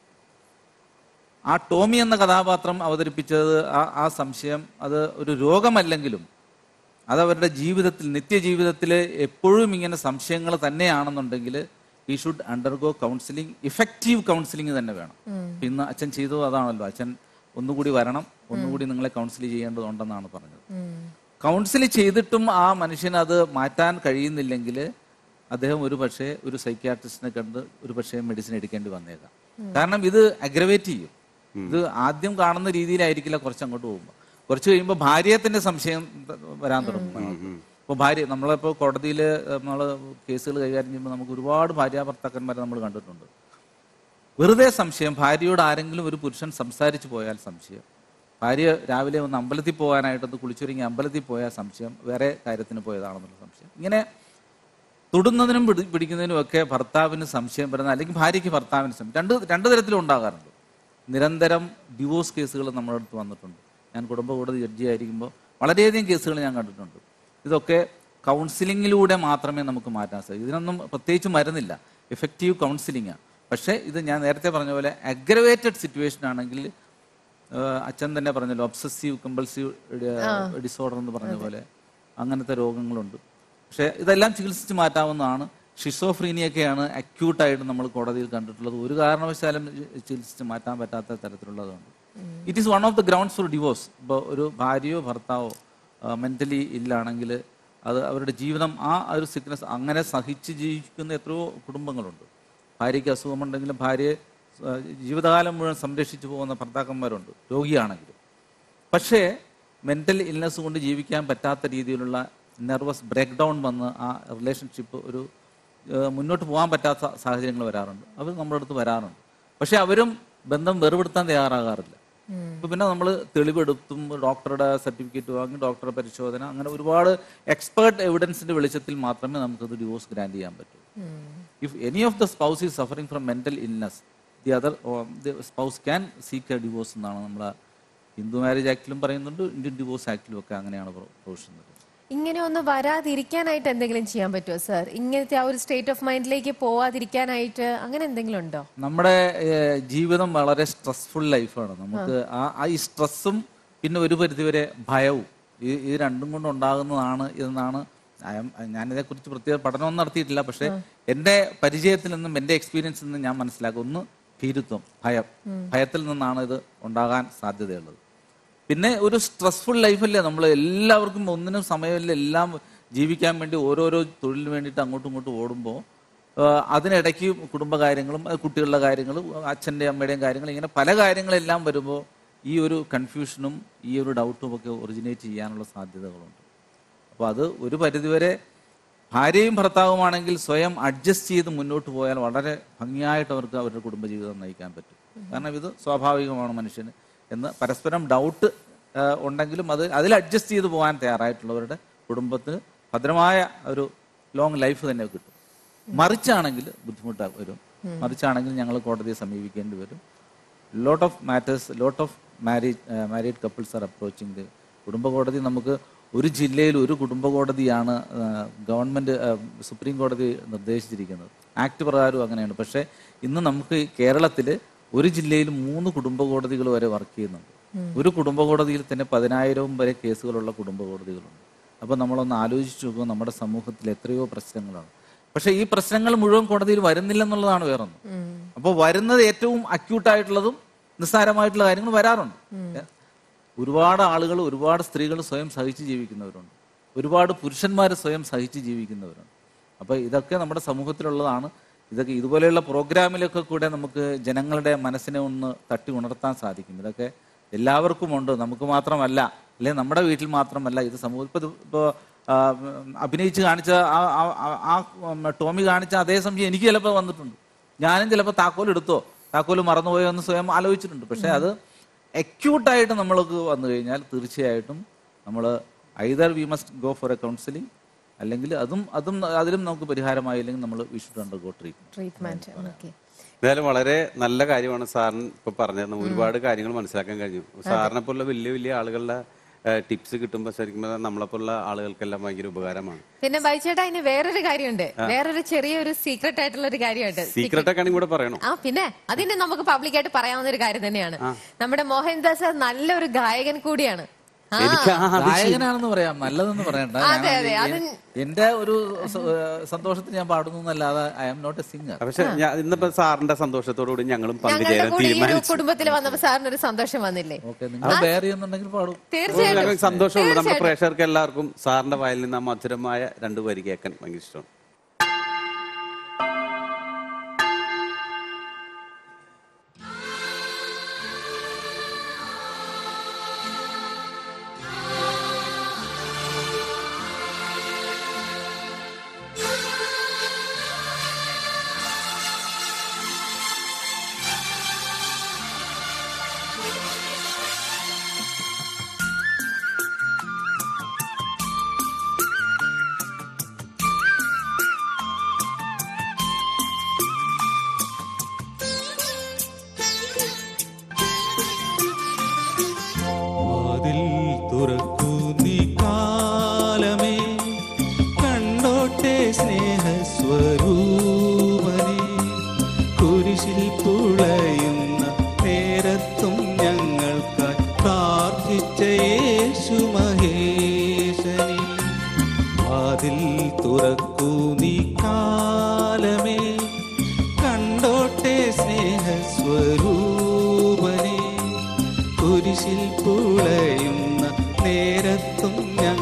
ആ ടോമി എന്ന കഥാപാത്രം അവതരിപ്പിച്ചത് ആ ആ സംശയം അത് ഒരു രോഗമല്ലെങ്കിലും അത് അവരുടെ ജീവിതത്തിൽ നിത്യജീവിതത്തിൽ എപ്പോഴും ഇങ്ങനെ സംശയങ്ങൾ തന്നെയാണെന്നുണ്ടെങ്കിൽ he should undergo counselling effective counselling തന്നെ വേണം ഇപ്പൊ ഇന്ന് അച്ഛൻ ചെയ്തത് അതാണല്ലോ അച്ഛൻ ഒന്നുകൂടി വരണം ഒന്നുകൂടി നിങ്ങളെ കൗൺസിൽ ചെയ്യേണ്ടതുണ്ടെന്നാണ് പറഞ്ഞത് കൗൺസിൽ ചെയ്തിട്ടും ആ മനുഷ്യന് അത് മാറ്റാൻ കഴിയുന്നില്ലെങ്കിൽ അദ്ദേഹം ഒരു പക്ഷേ ഒരു സൈക്യാട്രിസ്റ്റിനെ കണ്ട് ഒരു പക്ഷേ മെഡിസിൻ എടുക്കേണ്ടി വന്നേക്കാം കാരണം ഇത് അഗ്രവേറ്റ് ചെയ്യും ഇത് ആദ്യം കാണുന്ന രീതിയിലായിരിക്കില്ല കുറച്ച് അങ്ങോട്ട് പോകുമ്പോൾ കുറച്ച് കഴിയുമ്പോൾ ഭാര്യയെ തന്നെ സംശയം വരാൻ തുടങ്ങും ഇപ്പോൾ ഭാര്യ നമ്മളിപ്പോൾ കോടതിയിൽ നമ്മൾ കേസുകൾ കൈകാര്യം ചെയ്യുമ്പോൾ നമുക്ക് ഒരുപാട് ഭാര്യ ഭർത്താക്കന്മാരെ നമ്മൾ കണ്ടിട്ടുണ്ട് വെറുതെ സംശയം ഭാര്യയോട് ആരെങ്കിലും ഒരു പുരുഷൻ സംസാരിച്ചു പോയാൽ സംശയം ഭാര്യ രാവിലെ ഒന്ന് അമ്പലത്തിൽ പോകാനായിട്ടൊന്ന് കുളിച്ചൊരുങ്ങി അമ്പലത്തിൽ പോയാൽ സംശയം വേറെ കാര്യത്തിന് പോയതാണെന്നുള്ള സംശയം ഇങ്ങനെ തൊടുന്നതിനും പിടി പിടിക്കുന്നതിനും ഒക്കെ ഭർത്താവിന് സംശയം വരുന്ന അല്ലെങ്കിൽ ഭാര്യയ്ക്ക് ഭർത്താവിന് സംശയം രണ്ട് രണ്ട് തരത്തിലും ഉണ്ടാകാറുണ്ട് നിരന്തരം ഡിവോഴ്സ് കേസുകൾ നമ്മുടെ അടുത്ത് വന്നിട്ടുണ്ട് ഞാൻ കുടുംബ കോടതി ജഡ്ജി ആയിരിക്കുമ്പോൾ വളരെയധികം കേസുകൾ ഞാൻ കണ്ടിട്ടുണ്ട് ഇതൊക്കെ കൗൺസിലിങ്ങിലൂടെ മാത്രമേ നമുക്ക് മാറ്റാൻ സാധിക്കൂ ഇതിനൊന്നും പ്രത്യേകിച്ച് മരുന്നില്ല എഫക്റ്റീവ് കൗൺസിലിംഗാണ് പക്ഷേ ഇത് ഞാൻ നേരത്തെ പറഞ്ഞ പോലെ അഗ്രവേറ്റഡ് സിറ്റുവേഷൻ ആണെങ്കിൽ ഏഹ് അച്ഛൻ തന്നെ പറഞ്ഞല്ലോ ഒബ്സസീവ് കമ്പൾസീവ് ഡിസോർഡർ എന്ന് പറഞ്ഞ പോലെ അങ്ങനത്തെ രോഗങ്ങളുണ്ട് പക്ഷേ ഇതെല്ലാം ചികിത്സിച്ച് മാറ്റാവുന്നതാണ് ഷിസോഫ്രീനിയൊക്കെയാണ് അക്യൂട്ടായിട്ട് നമ്മൾ കോടതിയിൽ കണ്ടിട്ടുള്ളത് ഒരു കാരണവശാലും ചികിത്സിച്ച് മാറ്റാൻ പറ്റാത്ത തരത്തിലുള്ളതുണ്ട് it is one of the grounds for divorce ഇപ്പോൾ ഒരു ഭാര്യയോ ഭർത്താവോ മെൻ്റലി ഇല്ലാണെങ്കിൽ അത് അവരുടെ ജീവിതം ആ ഒരു സിക്നസ് അങ്ങനെ സഹിച്ച് ജീവിക്കുന്ന എത്രയോ കുടുംബങ്ങളുണ്ട് ഭാര്യയ്ക്ക് അസുഖമുണ്ടെങ്കിലും ഭാര്യയെ ആ, ജീവിതകാലം മുഴുവൻ സംരക്ഷിച്ചു പോകുന്ന ഭർത്താക്കന്മാരുണ്ട് രോഗിയാണെങ്കിലും പക്ഷേ മെൻ്റൽ ഇൽനെസ് കൊണ്ട് ജീവിക്കാൻ പറ്റാത്ത രീതിയിലുള്ള നെർവസ് ബ്രേക്ക് ഡൗൺ വന്ന് ആ റിലേഷൻഷിപ്പ് ഒരു ഏഹ്, മുന്നോട്ട് പോകാൻ പറ്റാത്ത സാഹചര്യങ്ങൾ വരാറുണ്ട് അവർ നമ്മുടെ അടുത്ത് വരാറുണ്ട് പക്ഷെ അവരും ബന്ധം വെറുപെടുത്താൻ തയ്യാറാകാറില്ല ഇപ്പൊ പിന്നെ നമ്മൾ തെളിവെടുത്തും ഡോക്ടറുടെ സർട്ടിഫിക്കറ്റ് വാങ്ങി ഡോക്ടറുടെ പരിശോധന അങ്ങനെ ഒരുപാട് എക്സ്പേർട്ട് എവിഡൻസിന്റെ വെളിച്ചത്തിൽ മാത്രമേ നമുക്കത് ഡിവോഴ്സ് ഗ്രാൻഡ് ചെയ്യാൻ പറ്റൂ if any of the spouse is suffering from mental illness the other the spouse can seek a divorce എന്നാണ് നമ്മളെ ഹിന്ദു മാരേജ് ആക്ടിലും പറയുന്നുണ്ട് ഇന്ത്യൻ ഡിവോഴ്സ് ആക്ടിലും ഒക്കെ അങ്ങനെയാണ് പ്രൊവിഷൻ
ഇങ്ങനെ ഒന്ന് വരാതിരിക്കാനായിട്ട് എന്തെങ്കിലും ചെയ്യാൻ പറ്റുമോ സർ ഇങ്ങനത്തെ ആ ഒരു സ്റ്റേറ്റ് ഓഫ് മൈൻഡിലേക്ക് പോവാതിരിക്കാനായിട്ട് അങ്ങനെ എന്തെങ്കിലും ഉണ്ടോ
നമ്മുടെ ഏഹ്, ജീവിതം വളരെ സ്ട്രെസ്ഫുൾ ലൈഫാണ് നമുക്ക് ആ ആ ഈ സ്ട്രെസ്സും പിന്നെ ഒരു പരിധിവരെ ഭയവും ഈ ഇത് രണ്ടും കൊണ്ട് ഉണ്ടാകുന്നതാണ് എന്നാണ് I am- ഞാനിതേക്കുറിച്ച് പ്രത്യേക പഠനമൊന്നും നടത്തിയിട്ടില്ല പക്ഷെ എൻ്റെ പരിചയത്തിൽ നിന്നും എൻ്റെ എക്സ്പീരിയൻസിൽ നിന്നും ഞാൻ മനസ്സിലാക്കും ഒന്ന് ഭീരുത്വം ഭയം ഭയത്തിൽ നിന്നാണ് ഇത് ഉണ്ടാകാൻ സാധ്യതയുള്ളത് പിന്നെ ഒരു സ്ട്രെസ്ഫുൾ ലൈഫല്ലേ നമ്മൾ എല്ലാവർക്കും ഒന്നിനും സമയമില്ല എല്ലാം ജീവിക്കാൻ വേണ്ടി ഓരോരോ തൊഴിലിന് വേണ്ടിയിട്ട് അങ്ങോട്ടും ഇങ്ങോട്ടും ഓടുമ്പോൾ അതിനിടയ്ക്ക് കുടുംബകാര്യങ്ങളും അത് കുട്ടികളുടെ കാര്യങ്ങളും അച്ഛൻ്റെയും അമ്മയുടെയും കാര്യങ്ങൾ ഇങ്ങനെ പല കാര്യങ്ങളെല്ലാം വരുമ്പോൾ ഈ ഒരു കൺഫ്യൂഷനും ഈ ഒരു ഡൗട്ടും ഒക്കെ ഒറിജിനേറ്റ് ചെയ്യാനുള്ള സാധ്യതകളുണ്ട് അപ്പോൾ അത് ഒരു പരിധിവരെ ഭാര്യയും ഭർത്താവുമാണെങ്കിൽ സ്വയം അഡ്ജസ്റ്റ് ചെയ്ത് മുന്നോട്ട് പോയാൽ വളരെ ഭംഗിയായിട്ട് അവർക്ക് അവരുടെ കുടുംബജീവിതം നയിക്കാൻ പറ്റും കാരണം ഇത് സ്വാഭാവികമാണ് മനുഷ്യന് എന്ന് പരസ്പരം ഡൗട്ട് ഉണ്ടെങ്കിലും അത് അതിൽ അഡ്ജസ്റ്റ് ചെയ്ത് പോകാൻ തയ്യാറായിട്ടുള്ളവരുടെ കുടുംബത്തിന് ഭദ്രമായ ഒരു ലോങ് ലൈഫ് തന്നെ കിട്ടും മറിച്ചാണെങ്കിൽ ബുദ്ധിമുട്ട് വരും മറിച്ചാണെങ്കിൽ ഞങ്ങൾ കോടതിയെ സമീപിക്കേണ്ടി വരും lot of matters lot of marriage married couples are approaching the കുടുംബ കോടതി നമുക്ക് ഒരു ജില്ലയിൽ ഒരു കുടുംബ കോടതിയാണ് ഗവൺമെന്റ് സുപ്രീം കോടതി നിർദ്ദേശിച്ചിരിക്കുന്നത് ആക്ട് പ്രകാരം അങ്ങനെയാണ് പക്ഷേ ഇന്ന് നമുക്ക് കേരളത്തിൽ ഒരു ജില്ലയിൽ മൂന്ന് കുടുംബ കോടതികൾ വരെ വർക്ക് ചെയ്യുന്നുണ്ട് ഒരു കുടുംബ കോടതിയിൽ തന്നെ പതിനായിരവും വരെ കേസുകളുള്ള കുടുംബ കോടതികളുണ്ട് അപ്പോൾ നമ്മളൊന്ന് ആലോചിച്ച് നോക്കുമ്പോൾ നമ്മുടെ സമൂഹത്തിൽ എത്രയോ പ്രശ്നങ്ങളാണ് പക്ഷേ ഈ പ്രശ്നങ്ങൾ മുഴുവൻ കോടതിയിൽ വരുന്നില്ലെന്നുള്ളതാണ് വേറൊന്ന് അപ്പോൾ വരുന്നത് ഏറ്റവും അക്യൂട്ടായിട്ടുള്ളതും നിസ്സാരമായിട്ടുള്ള കാര്യങ്ങൾ വരാറുണ്ട് ഒരുപാട് ആളുകൾ ഒരുപാട് സ്ത്രീകൾ സ്വയം സഹിച്ച് ജീവിക്കുന്നവരുണ്ട് ഒരുപാട് പുരുഷന്മാർ സ്വയം സഹിച്ച് ജീവിക്കുന്നവരുണ്ട് അപ്പോൾ ഇതൊക്കെ നമ്മുടെ സമൂഹത്തിലുള്ളതാണ് ഇതൊക്കെ ഇതുപോലെയുള്ള പ്രോഗ്രാമിലൊക്കെ കൂടെ നമുക്ക് ജനങ്ങളുടെ മനസ്സിനെ ഒന്ന് തട്ടി ഉണർത്താൻ സാധിക്കും ഇതൊക്കെ എല്ലാവർക്കും ഉണ്ട് നമുക്ക് മാത്രമല്ല അല്ലെങ്കിൽ നമ്മുടെ വീട്ടിൽ മാത്രമല്ല ഇത് സമൂഹം ഇപ്പോൾ ഇപ്പോൾ അഭിനയിച്ച് കാണിച്ച ആ ആ- ആ- ആ ഉം, ടോമി കാണിച്ച അതേ സംശയം എനിക്ക് ചിലപ്പോൾ വന്നിട്ടുണ്ട് ഞാനും ചിലപ്പോൾ താക്കോൽ എടുത്തോ താക്കോൽ മറന്നുപോയോ എന്ന് സ്വയം ആലോചിച്ചിട്ടുണ്ട് പക്ഷേ അത് അക്യൂട്ടായിട്ട് നമ്മൾക്ക് വന്നു കഴിഞ്ഞാൽ തീർച്ചയായിട്ടും നമ്മൾ either we must go for a counselling അല്ലെങ്കിൽ അതും അതും അതിലും നമുക്ക് പരിഹാരമായില്ലെങ്കിൽ നമ്മൾ we should undergo treatment
treatment okay
എന്തായാലും വളരെ നല്ല കാര്യമാണ് സാറിന് ഇപ്പൊ പറഞ്ഞത് നമുക്ക് ഒരുപാട് കാര്യങ്ങൾ മനസ്സിലാക്കാൻ കഴിഞ്ഞു സാറിനെ പോലുള്ള വലിയ വലിയ ആളുകളുടെ ടിപ്സ് കിട്ടുമ്പോൾ ശരിക്കും പറഞ്ഞാൽ നമ്മളെപ്പോലുള്ള ആളുകൾക്കെല്ലാം ഭയങ്കര ഉപകാരമാണ്
പിന്നെ ബൈച്ചേട്ടാ ഇനി വേറൊരു കാര്യമുണ്ട് വേറൊരു ചെറിയൊരു സീക്രട്ട് ആയിട്ടുള്ള ഒരു കാര്യമുണ്ട്
സീക്രട്ട് ഒക്കെ ആണെങ്കിൽ കൂടെ പറയണോ
ആ പിന്നെ അതിന് നമുക്ക് പബ്ലിക്കായിട്ട് പറയാവുന്ന ഒരു കാര്യം തന്നെയാണ് നമ്മുടെ മോഹൻദാസ് സാർ നല്ലൊരു ഗായകൻ കൂടിയാണ് ആ
എനിക്ക് ആ അത് ശരി.
ഗായകനാണെന്ന് പറയാം നല്ലതെന്ന് പറയണ്ട
അതെ,
ഞാൻ
അതെ, അത്
എൻ- എന്റെ ഒരു സ- ഏഹ് സന്തോഷത്തിന് ഞാൻ പാടുന്നു എന്നല്ലാതെ I am not a singer
പക്ഷെ ഞാൻ ഇന്നിപ്പോ സാറിന്റെ സന്തോഷത്തോടു കൂടി ഞങ്ങളും
ഞങ്ങളുടെ
പങ്കുചേരാൻ
കൂടി ഈ ഒരു
തീരുമാനിച്ചു
കുടുംബത്തിൽ വന്നപ്പോ സാറിന് ഒരു സന്തോഷം വന്നില്ലേ
ഓക്കെ നിങ്ങൾ ബെയർ ചെയ്യുന്നുണ്ടെങ്കിൽ പാടും
തീർച്ചയായിട്ടും
ഞങ്ങൾക്ക് സന്തോഷമുണ്ട് നമ്മുടെ
തീർച്ചയായിട്ടും.
പ്രേക്ഷകർക്ക് എല്ലാവർക്കും സാറിന്റെ വായിൽ നിന്ന് ആ മധുരമായ രണ്ട് വരി കേൾക്കാൻ ഭയങ്കര ഇഷ്ടമാണ്
വാതിൽ തുറക്കൂ നീ കാലമേ കണ്ടോട്ടെ സ്നേഹസ്വരൂപനെ കുരിശിൽ പുളയുന്ന നേരത്തും ഞങ്ങൾക്കായി പ്രാർത്ഥിച്ച യേശു മഹേശനെ വാതിൽ തുറക്കൂ നീ കാലമേ കണ്ടോട്ടെ സ്നേഹസ്വരൂപനെ കുരിശിൽ പുളയുന്ന നേരത്തും ഞങ്ങൾ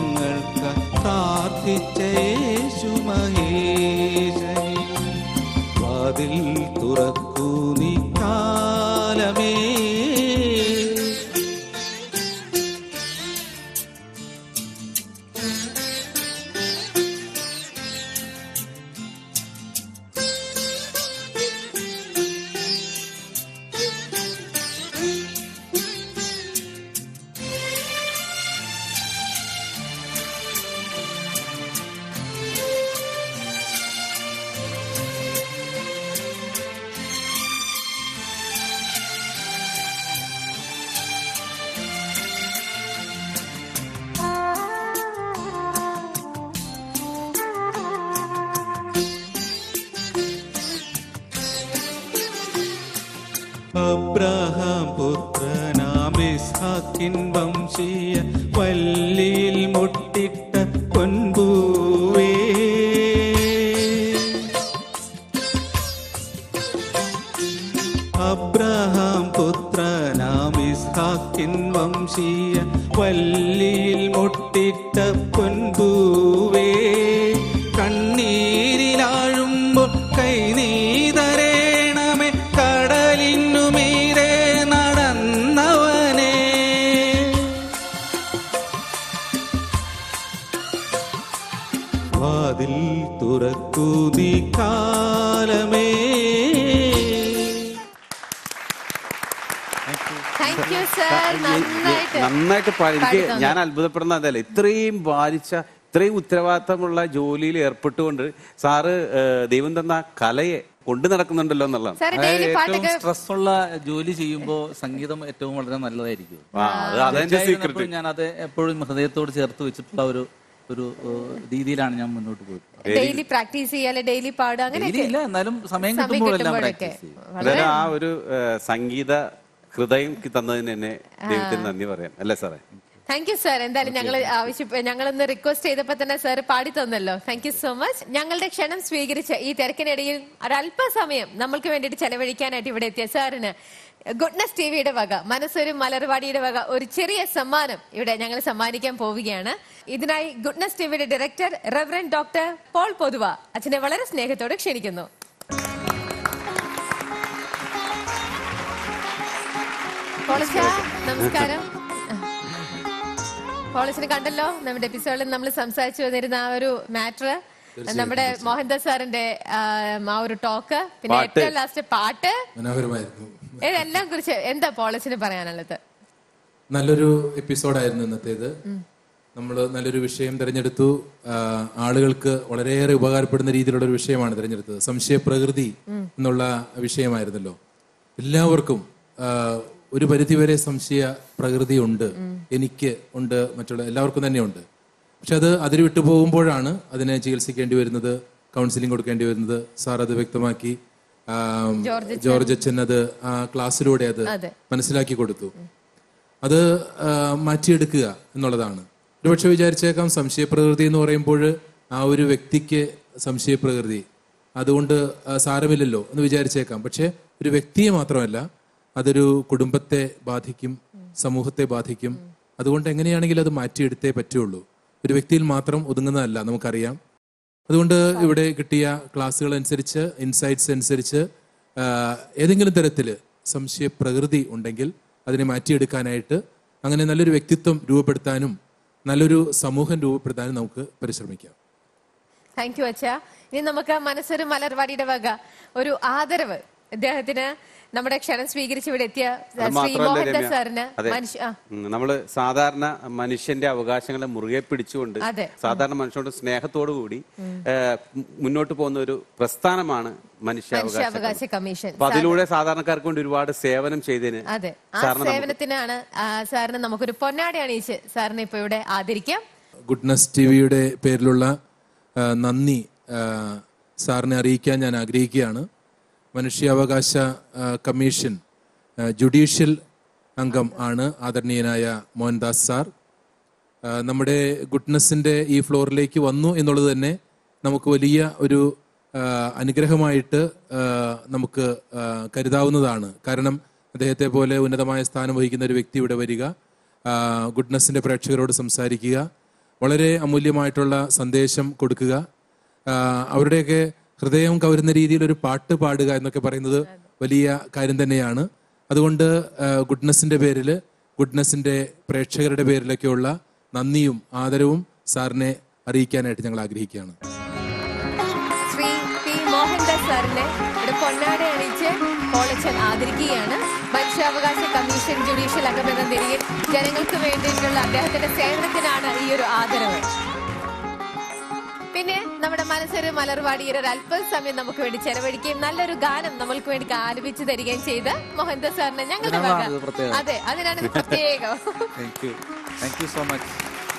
അബ്രഹാം പുത്രനാമിസ്ഹാക്കിൻ വംശീയ പല്ലിയിൽ മുട്ടിട്ട പൊൻപൂവേ അബ്രഹാം പുത്രനാമിസ്ഹാക്കിൻ വംശീയ പല്ലിയിൽ മുട്ടിട്ട പൊൻപൂവേ കണ്ണീരിലാഴുമ്പോൾ കൈ നീതരേണമേ കടലിനു മീരെ നടന്നവനേ വാതിൽ തുറക്കൂ നീ കാലമേ
താങ്ക് യു സർ നന്നായിട്ട്
നന്നായിട്ട് പാടി എനിക്ക്
പാടി തന്നു.
ഞാൻ അത്ഭുതപ്പെടുന്ന അതല്ല ഇത്രയും ബാധിച്ച ഇത്രയും ഉത്തരവാദിത്തമുള്ള ജോലിയിൽ ഏർപ്പെട്ടുകൊണ്ട് സാറ് ഏഹ്, ദൈവം തന്ന കലയെ കൊണ്ടു നടക്കുന്നുണ്ടല്ലോ എന്നുള്ളതാണ്
സാർ
അതായത്
ഡെയിലി
ഏറ്റവും
പാട്ടൊക്കെ
സ്ട്രെസ്സുള്ള ജോലി ചെയ്യുമ്പോൾ സംഗീതം ഏറ്റവും വളരെ നല്ലതായിരിക്കും
ആ, അത് അതെന്റെ
തീർച്ചയായും
secret.
ഞാൻ അത് എപ്പോഴും ഹൃദയത്തോട് ചേർത്ത് വെച്ചിട്ടുള്ള ഒരു ഒരു ഏഹ്, രീതിയിലാണ് ഞാൻ മുന്നോട്ട് പോയിട്ട്
ഡെയിലി പ്രാക്ടീസ് ചെയ്യാല് ഡെയിലി പാടുക അങ്ങനെയൊക്കെ
ഇല്ല എന്നാലും സമയം
സമയം
കിട്ടുമ്പോഴെല്ലാം
കിട്ടുമ്പോഴൊക്കെ
പ്രാക്ടീസ് ചെയ്യും
എന്തായാലും ആ ഒരു ഏഹ്, സംഗീത ഹൃദയം തന്നതിന് എന്നെ ദൈവത്തിന് നന്ദി പറയാം അല്ലേ സാറേ
താങ്ക് യു സർ എന്തായാലും ഞങ്ങൾ ആവശ്യ ഞങ്ങൾ ഇന്ന് റിക്വസ്റ്റ് ചെയ്തപ്പോ തന്നെ സർ പാടി തന്നല്ലോ താങ്ക് യു സോ മച്ച് ഞങ്ങളുടെ ക്ഷണം സ്വീകരിച്ച് ഈ തിരക്കിനിടയിൽ ഒരല്പസമയം നമ്മൾക്ക് വേണ്ടിയിട്ട് ചെലവഴിക്കാനായിട്ട് ഇവിടെ എത്തിയ സാറിന് ഗുഡ്നസ് ടി വിയുടെ വക മനസ്സൊരു മലർവാടിയുടെ വക ഒരു ചെറിയ സമ്മാനം ഇവിടെ ഞങ്ങൾ സമ്മാനിക്കാൻ പോവുകയാണ് ഇതിനായി ഗുഡ്നസ് ടിവിയുടെ director reverend doctor Paul Pothuva അച്ഛനെ വളരെ സ്നേഹത്തോടെ ക്ഷണിക്കുന്നു പോളച്ച നമസ്കാരം പോളിസിന് കണ്ടല്ലോ നമ്മുടെ എപ്പിസോഡിൽ നമ്മൾ സംസാരിച്ചു വന്നിരുന്ന ആ ഒരു മാറ്റർ നമ്മുടെ മോഹൻദാസ് സാറിന്റെ ആ, ആ ഒരു ടോക്ക് പിന്നെ
പാട്ട്.
ഏറ്റവും ലാസ്റ്റ് പാട്ട്
മനോഹരമായിരുന്നു
ഇതെല്ലാം കുറിച്ച് എന്താ പോളിസിന് പറയാനുള്ളത്
നല്ലൊരു എപ്പിസോഡായിരുന്നു ഇന്നത്തേത് നമ്മൾ നല്ലൊരു വിഷയം തിരഞ്ഞെടുത്തു ആ, ആളുകൾക്ക് വളരെയേറെ ഉപകാരപ്പെടുന്ന രീതിയിലുള്ള ഒരു വിഷയമാണ് തിരഞ്ഞെടുത്തത് സംശയ പ്രകൃതി
ഉം.
എന്നുള്ള വിഷയമായിരുന്നല്ലോ എല്ലാവർക്കും ആ, ഒരു പരിധിവരെ സംശയ പ്രകൃതി ഉണ്ട് എനിക്ക് ഉണ്ട് മറ്റുള്ള എല്ലാവർക്കും തന്നെ ഉണ്ട് പക്ഷെ അത് അതിര് വിട്ടു പോകുമ്പോഴാണ് അതിനെ ചികിത്സിക്കേണ്ടി വരുന്നത് കൗൺസിലിംഗ് കൊടുക്കേണ്ടി വരുന്നത് സാർ അത് വ്യക്തമാക്കി ആ,
ജോർജ് അച്ഛൻ.
ജോർജ് അച്ഛൻ അത് ആ ക്ലാസ്സിലൂടെ അത്
അതെ.
മനസ്സിലാക്കി കൊടുത്തു അത് ആ, മാറ്റിയെടുക്കുക എന്നുള്ളതാണ് ഒരുപക്ഷെ വിചാരിച്ചേക്കാം സംശയപ്രകൃതി എന്ന് പറയുമ്പോൾ ആ ഒരു വ്യക്തിക്ക് സംശയപ്രകൃതി അതുകൊണ്ട് ആ, സാരമില്ലല്ലോ എന്ന് വിചാരിച്ചേക്കാം പക്ഷെ ഒരു വ്യക്തിയെ മാത്രമല്ല അതൊരു കുടുംബത്തെ ബാധിക്കും സമൂഹത്തെ ബാധിക്കും അതുകൊണ്ട് എങ്ങനെയാണെങ്കിലും അത് മാറ്റിയെടുത്തേ പറ്റുള്ളൂ ഒരു വ്യക്തിയിൽ മാത്രം ഒതുങ്ങുന്നതല്ല നമുക്കറിയാം അതുകൊണ്ട് ഇവിടെ കിട്ടിയ ക്ലാസ്സുകൾ അനുസരിച്ച് ഇൻസൈറ്റ്സ് അനുസരിച്ച് ആ, ഏതെങ്കിലും തരത്തിൽ സംശയ പ്രകൃതി ഉണ്ടെങ്കിൽ അതിനെ മാറ്റിയെടുക്കാനായിട്ട് അങ്ങനെ നല്ലൊരു വ്യക്തിത്വം രൂപപ്പെടുത്താനും നല്ലൊരു സമൂഹം രൂപപ്പെടുത്താനും നമുക്ക് പരിശ്രമിക്കാം
താങ്ക് യു അച്ഛ ഇനി നമുക്ക് മനസ്സൊരു മലർവാടിയുടെ വക ഒരു ആദരവ് ഇദ്ദേഹത്തിന് നമ്മുടെ ക്ഷണം സ്വീകരിച്ച് ഇവിടെ എത്തിയ
അത്
ശ്രീ
മാത്രമല്ല
മോഹൻദാസ്
രമ്യ
സാറിന്
അതെ
മനുഷ്യ ആ,
ഉം, നമ്മള് സാധാരണ മനുഷ്യന്റെ അവകാശങ്ങളെ മുറുകെ പിടിച്ചുകൊണ്ട്
അതെ.
സാധാരണ മനുഷ്യനോട് സ്നേഹത്തോടു കൂടി
ഉം.
ഏഹ്, മു- മുന്നോട്ട് പോകുന്ന ഒരു പ്രസ്ഥാനമാണ് മനുഷ്യാവകാശ
മനുഷ്യാവകാശ കമ്മീഷൻ
അപ്പൊ അതിലൂടെ സാധാരണക്കാർക്ക് വേണ്ടി ഒരുപാട് സേവനം ചെയ്തതിന്
അതെ ആ
സാറിന് നമുക്ക്
സേവനത്തിനാണ് ആ, സാറിന് നമുക്കൊരു പൊന്നാടി അണിയിച്ച് സാറിനെ ഇപ്പൊ ഇവിടെ ആദരിക്കാം
ഗുഡ്നസ് ടി വിയുടെ പേരിലുള്ള ആ, നന്ദി ആ, സാറിനെ അറിയിക്കാൻ ഞാൻ ആഗ്രഹിക്കുകയാണ് മനുഷ്യാവകാശ ആ, കമ്മീഷൻ ആ, ജുഡീഷ്യൽ അംഗം ആണ് ആദരണീയനായ മോഹൻദാസ് സാർ ആ, നമ്മുടെ ഗുഡ്നസിന്റെ ഈ ഫ്ലോറിലേക്ക് വന്നു എന്നുള്ളത് തന്നെ നമുക്ക് വലിയ ഒരു ആ, അനുഗ്രഹമായിട്ട് ആ, നമുക്ക് ആ, കരുതാവുന്നതാണ് കാരണം അദ്ദേഹത്തെ പോലെ ഉന്നതമായ സ്ഥാനം വഹിക്കുന്ന ഒരു വ്യക്തി ഇവിടെ വരിക ആ, ഗുഡ്നസിന്റെ പ്രേക്ഷകരോട് സംസാരിക്കുക വളരെ അമൂല്യമായിട്ടുള്ള സന്ദേശം കൊടുക്കുക ആ, അവരുടെയൊക്കെ ഹൃദയം കവരുന്ന രീതിയിൽ ഒരു പാട്ട് പാടുക എന്നൊക്കെ പറയുന്നത് വലിയ കാര്യം തന്നെയാണ് അതുകൊണ്ട് ആ, ഗുഡ്നസിന്റെ പേരിൽ ഗുഡ്നസിന്റെ പ്രേക്ഷകരുടെ പേരിലൊക്കെയുള്ള നന്ദിയും ആദരവും സാറിനെ അറിയിക്കാനായിട്ട് ഞങ്ങൾ ആഗ്രഹിക്കുകയാണ്
ശ്രീ പി മോഹൻദാസ് സാറിനെ ഇവിടെ പൊന്നാട അണിയിച്ച് കോളേജ് ആദരിക്കുകയാണ് മനുഷ്യാവകാശ കമ്മീഷൻ ജുഡീഷ്യൽ അംഗമെന്ന നിലയിൽ ജനങ്ങൾക്ക് വേണ്ടിയിട്ടുള്ള അദ്ദേഹത്തിന്റെ സേവനത്തിനാണ് ഈ ഒരു ആദരവ് പിന്നെ നമ്മുടെ മനസ്സൊരു മലർവാടി ഒരു അല്പസമയം നമുക്ക് വേണ്ടി ചെലവഴിക്കുകയും നല്ലൊരു ഗാനം നമ്മൾക്ക് വേണ്ടി ആലപിച്ചു തരികയും ചെയ്ത് മോഹൻദാസ് സാറിനെ ഞങ്ങളുടെ
അതിനാണ്
വക
ഇത് പ്രത്യേകം.
അതെ അതിനാണ് ഇത് പ്രത്യേകം
thank you thank you so much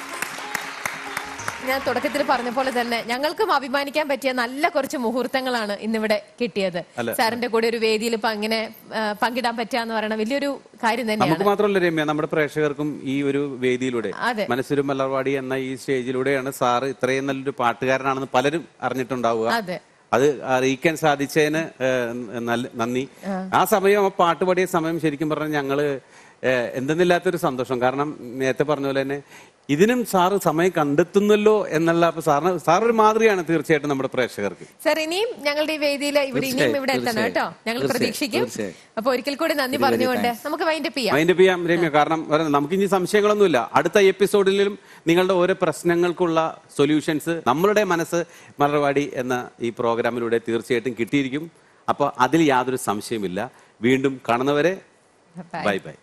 ഞാൻ തുടക്കത്തിൽ പറഞ്ഞ പോലെ തന്നെ ഞങ്ങൾക്കും അഭിമാനിക്കാൻ പറ്റിയ നല്ല കുറച്ച് മുഹൂർത്തങ്ങളാണ് ഇന്നിവിടെ കിട്ടിയത്
അല്ല.
സാറിന്റെ കൂടെ ഒരു വേദിയിൽ ഇപ്പൊ അങ്ങനെ ആ, പങ്കിടാൻ പറ്റുക പറയണ വലിയൊരു കാര്യം
നമുക്ക്
തന്നെയാണ്
മാത്രമല്ല രമ്യ നമ്മുടെ പ്രേക്ഷകർക്കും ഈ ഒരു വേദിയിലൂടെ
അതെ.
മനസ്സൊരു മലർവാടി എന്ന ഈ സ്റ്റേജിലൂടെയാണ് സാറ് ഇത്രയും നല്ലൊരു പാട്ടുകാരനാണെന്ന് പലരും അറിഞ്ഞിട്ടുണ്ടാവുക
അതെ
അത് അറിയിക്കാൻ സാധിച്ചതിന് ഏഹ്, നല്ല- നന്ദി
ആ.
ആ സമയം ആ പാട്ട് പാടിയ സമയം ശരിക്കും പറഞ്ഞാൽ ഞങ്ങള് ഏഹ്, എന്തെന്നില്ലാത്തൊരു സന്തോഷം കാരണം നേരത്തെ പറഞ്ഞ പോലെ തന്നെ ഇതിനും സാറ് സമയം കണ്ടെത്തുന്നല്ലോ എന്നുള്ള അപ്പൊ സാറിന് സാറൊരു മാതൃകയാണ് തീർച്ചയായിട്ടും നമ്മുടെ പ്രേക്ഷകർക്ക്
സാർ ഇനിയും ഞങ്ങളുടെ ഈ വേദിയിൽ ഇവിടെ ഇനിയും
തീർച്ചയായും,
ഇവിടെ എത്തണം കേട്ടോ
തീർച്ചയായും.
ഞങ്ങൾ
തീർച്ചയായും,
പ്രതീക്ഷിക്കും
തീർച്ചയായും.
അപ്പൊ ഒരിക്കൽ കൂടി നന്ദി
Very, very
പറഞ്ഞുകൊണ്ട്
thanks.
നമുക്ക് വൈൻഡപ്പ് ചെയ്യാം
മൈൻഡ് ചെയ്യാം രമ്യ കാരണം പറയുന്നത് നമുക്ക് ഇനി സംശയങ്ങളൊന്നുമില്ല അടുത്ത എപ്പിസോഡിലും നിങ്ങളുടെ ഓരോ പ്രശ്നങ്ങൾക്കുള്ള സൊല്യൂഷൻസ് നമ്മളുടെ മനസ്സ് മലർവാടി എന്ന ഈ പ്രോഗ്രാമിലൂടെ തീർച്ചയായിട്ടും കിട്ടിയിരിക്കും അപ്പോൾ അതിൽ യാതൊരു സംശയമില്ല വീണ്ടും കാണുന്നവരെ ബൈ ബൈ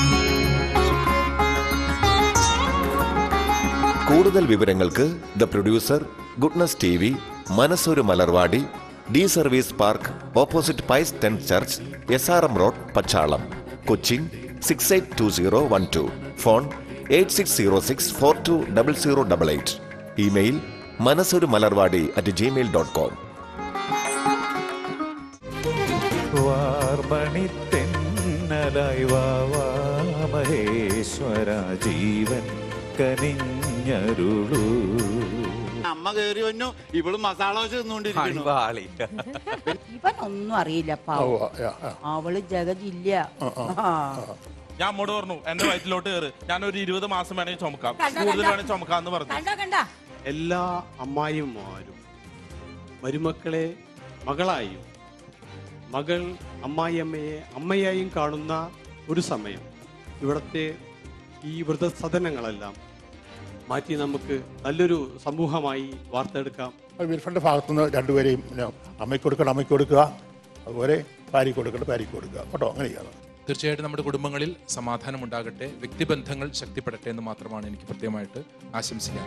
കൂടുതൽ വിവരങ്ങൾക്ക് the producer Goodness T V Manassoru Malarvadi D service park opposite Pius ten church S R M road Pachalam Cochin six eight two zero one two phone eight six zero six four two double zero double eight email Manassoru Malarvadi at Gmail dot com
വാർമണി തെന്നലായി വാവാ മഹേശ്വര ജീവൻ കനിഞ്ഞരുളൂ
അമ്മ കയറി വന്നു ഇവള് മസാല ദോശ തിന്നുകൊണ്ടിരിക്കുന്നു
ഇവൻ ഒന്നും അറിയില്ല പാവം. അവള് ജഗതില്ല ആ.
ഞാൻ അമ്മോട് പറഞ്ഞു എന്റെ വയറ്റിലോട്ട് കയറ് ഞാൻ ഒരു ഇരുപത് മാസം വേണമെങ്കിൽ ചുമക്കാം
കണ്ടോ,
കൂടുതൽ
കണ്ടോ?
വേണമെങ്കിൽ ചുമക്കാന്ന് പറഞ്ഞു
കണ്ടോ കണ്ട
എല്ലാ അമ്മായിമാരും മരുമക്കളെ മകളായും മകൾ അമ്മായിയമ്മയെ അമ്മയായും കാണുന്ന ഒരു സമയം ഇവിടുത്തെ ഈ വൃദ്ധസദനങ്ങളെല്ലാം മാറ്റി നമുക്ക് നല്ലൊരു സമൂഹമായി വാർത്തെടുക്കാം
വിൽഫന്റെ ഭാഗത്തുനിന്ന് രണ്ടുപേരെയും പിന്നെ അമ്മയ്ക്ക് കൊടുക്കണം അമ്മയ്ക്ക് കൊടുക്കുക അതുപോലെ ഭാര്യയ്ക്ക് കൊടുക്കണം ഭാര്യയ്ക്ക് കൊടുക്കുക കേട്ടോ അങ്ങനെ ചെയ്യണം
തീർച്ചയായിട്ടും നമ്മുടെ കുടുംബങ്ങളിൽ സമാധാനം ഉണ്ടാകട്ടെ വ്യക്തിബന്ധങ്ങൾ ശക്തിപ്പെടട്ടെ എന്ന് മാത്രമാണ് എനിക്ക് പ്രത്യേകമായിട്ട് ആശംസിക്കാൻ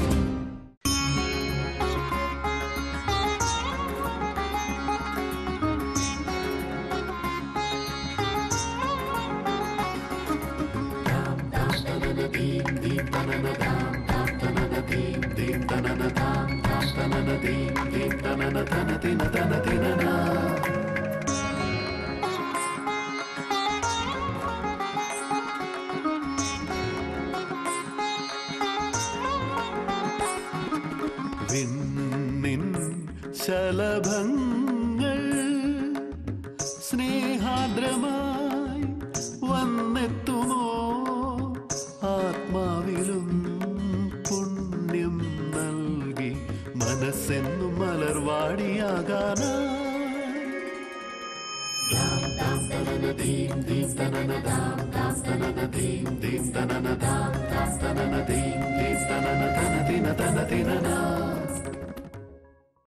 വിണ്ണിൻ ശലഭങ്ങൾ സ്നേഹാദ്രമായി വന്നെത്തുമോ ആത്മാവിലും പുണ്യം നൽകി മനസ്സെന്നും മലർവാടിയാകാനാ ീം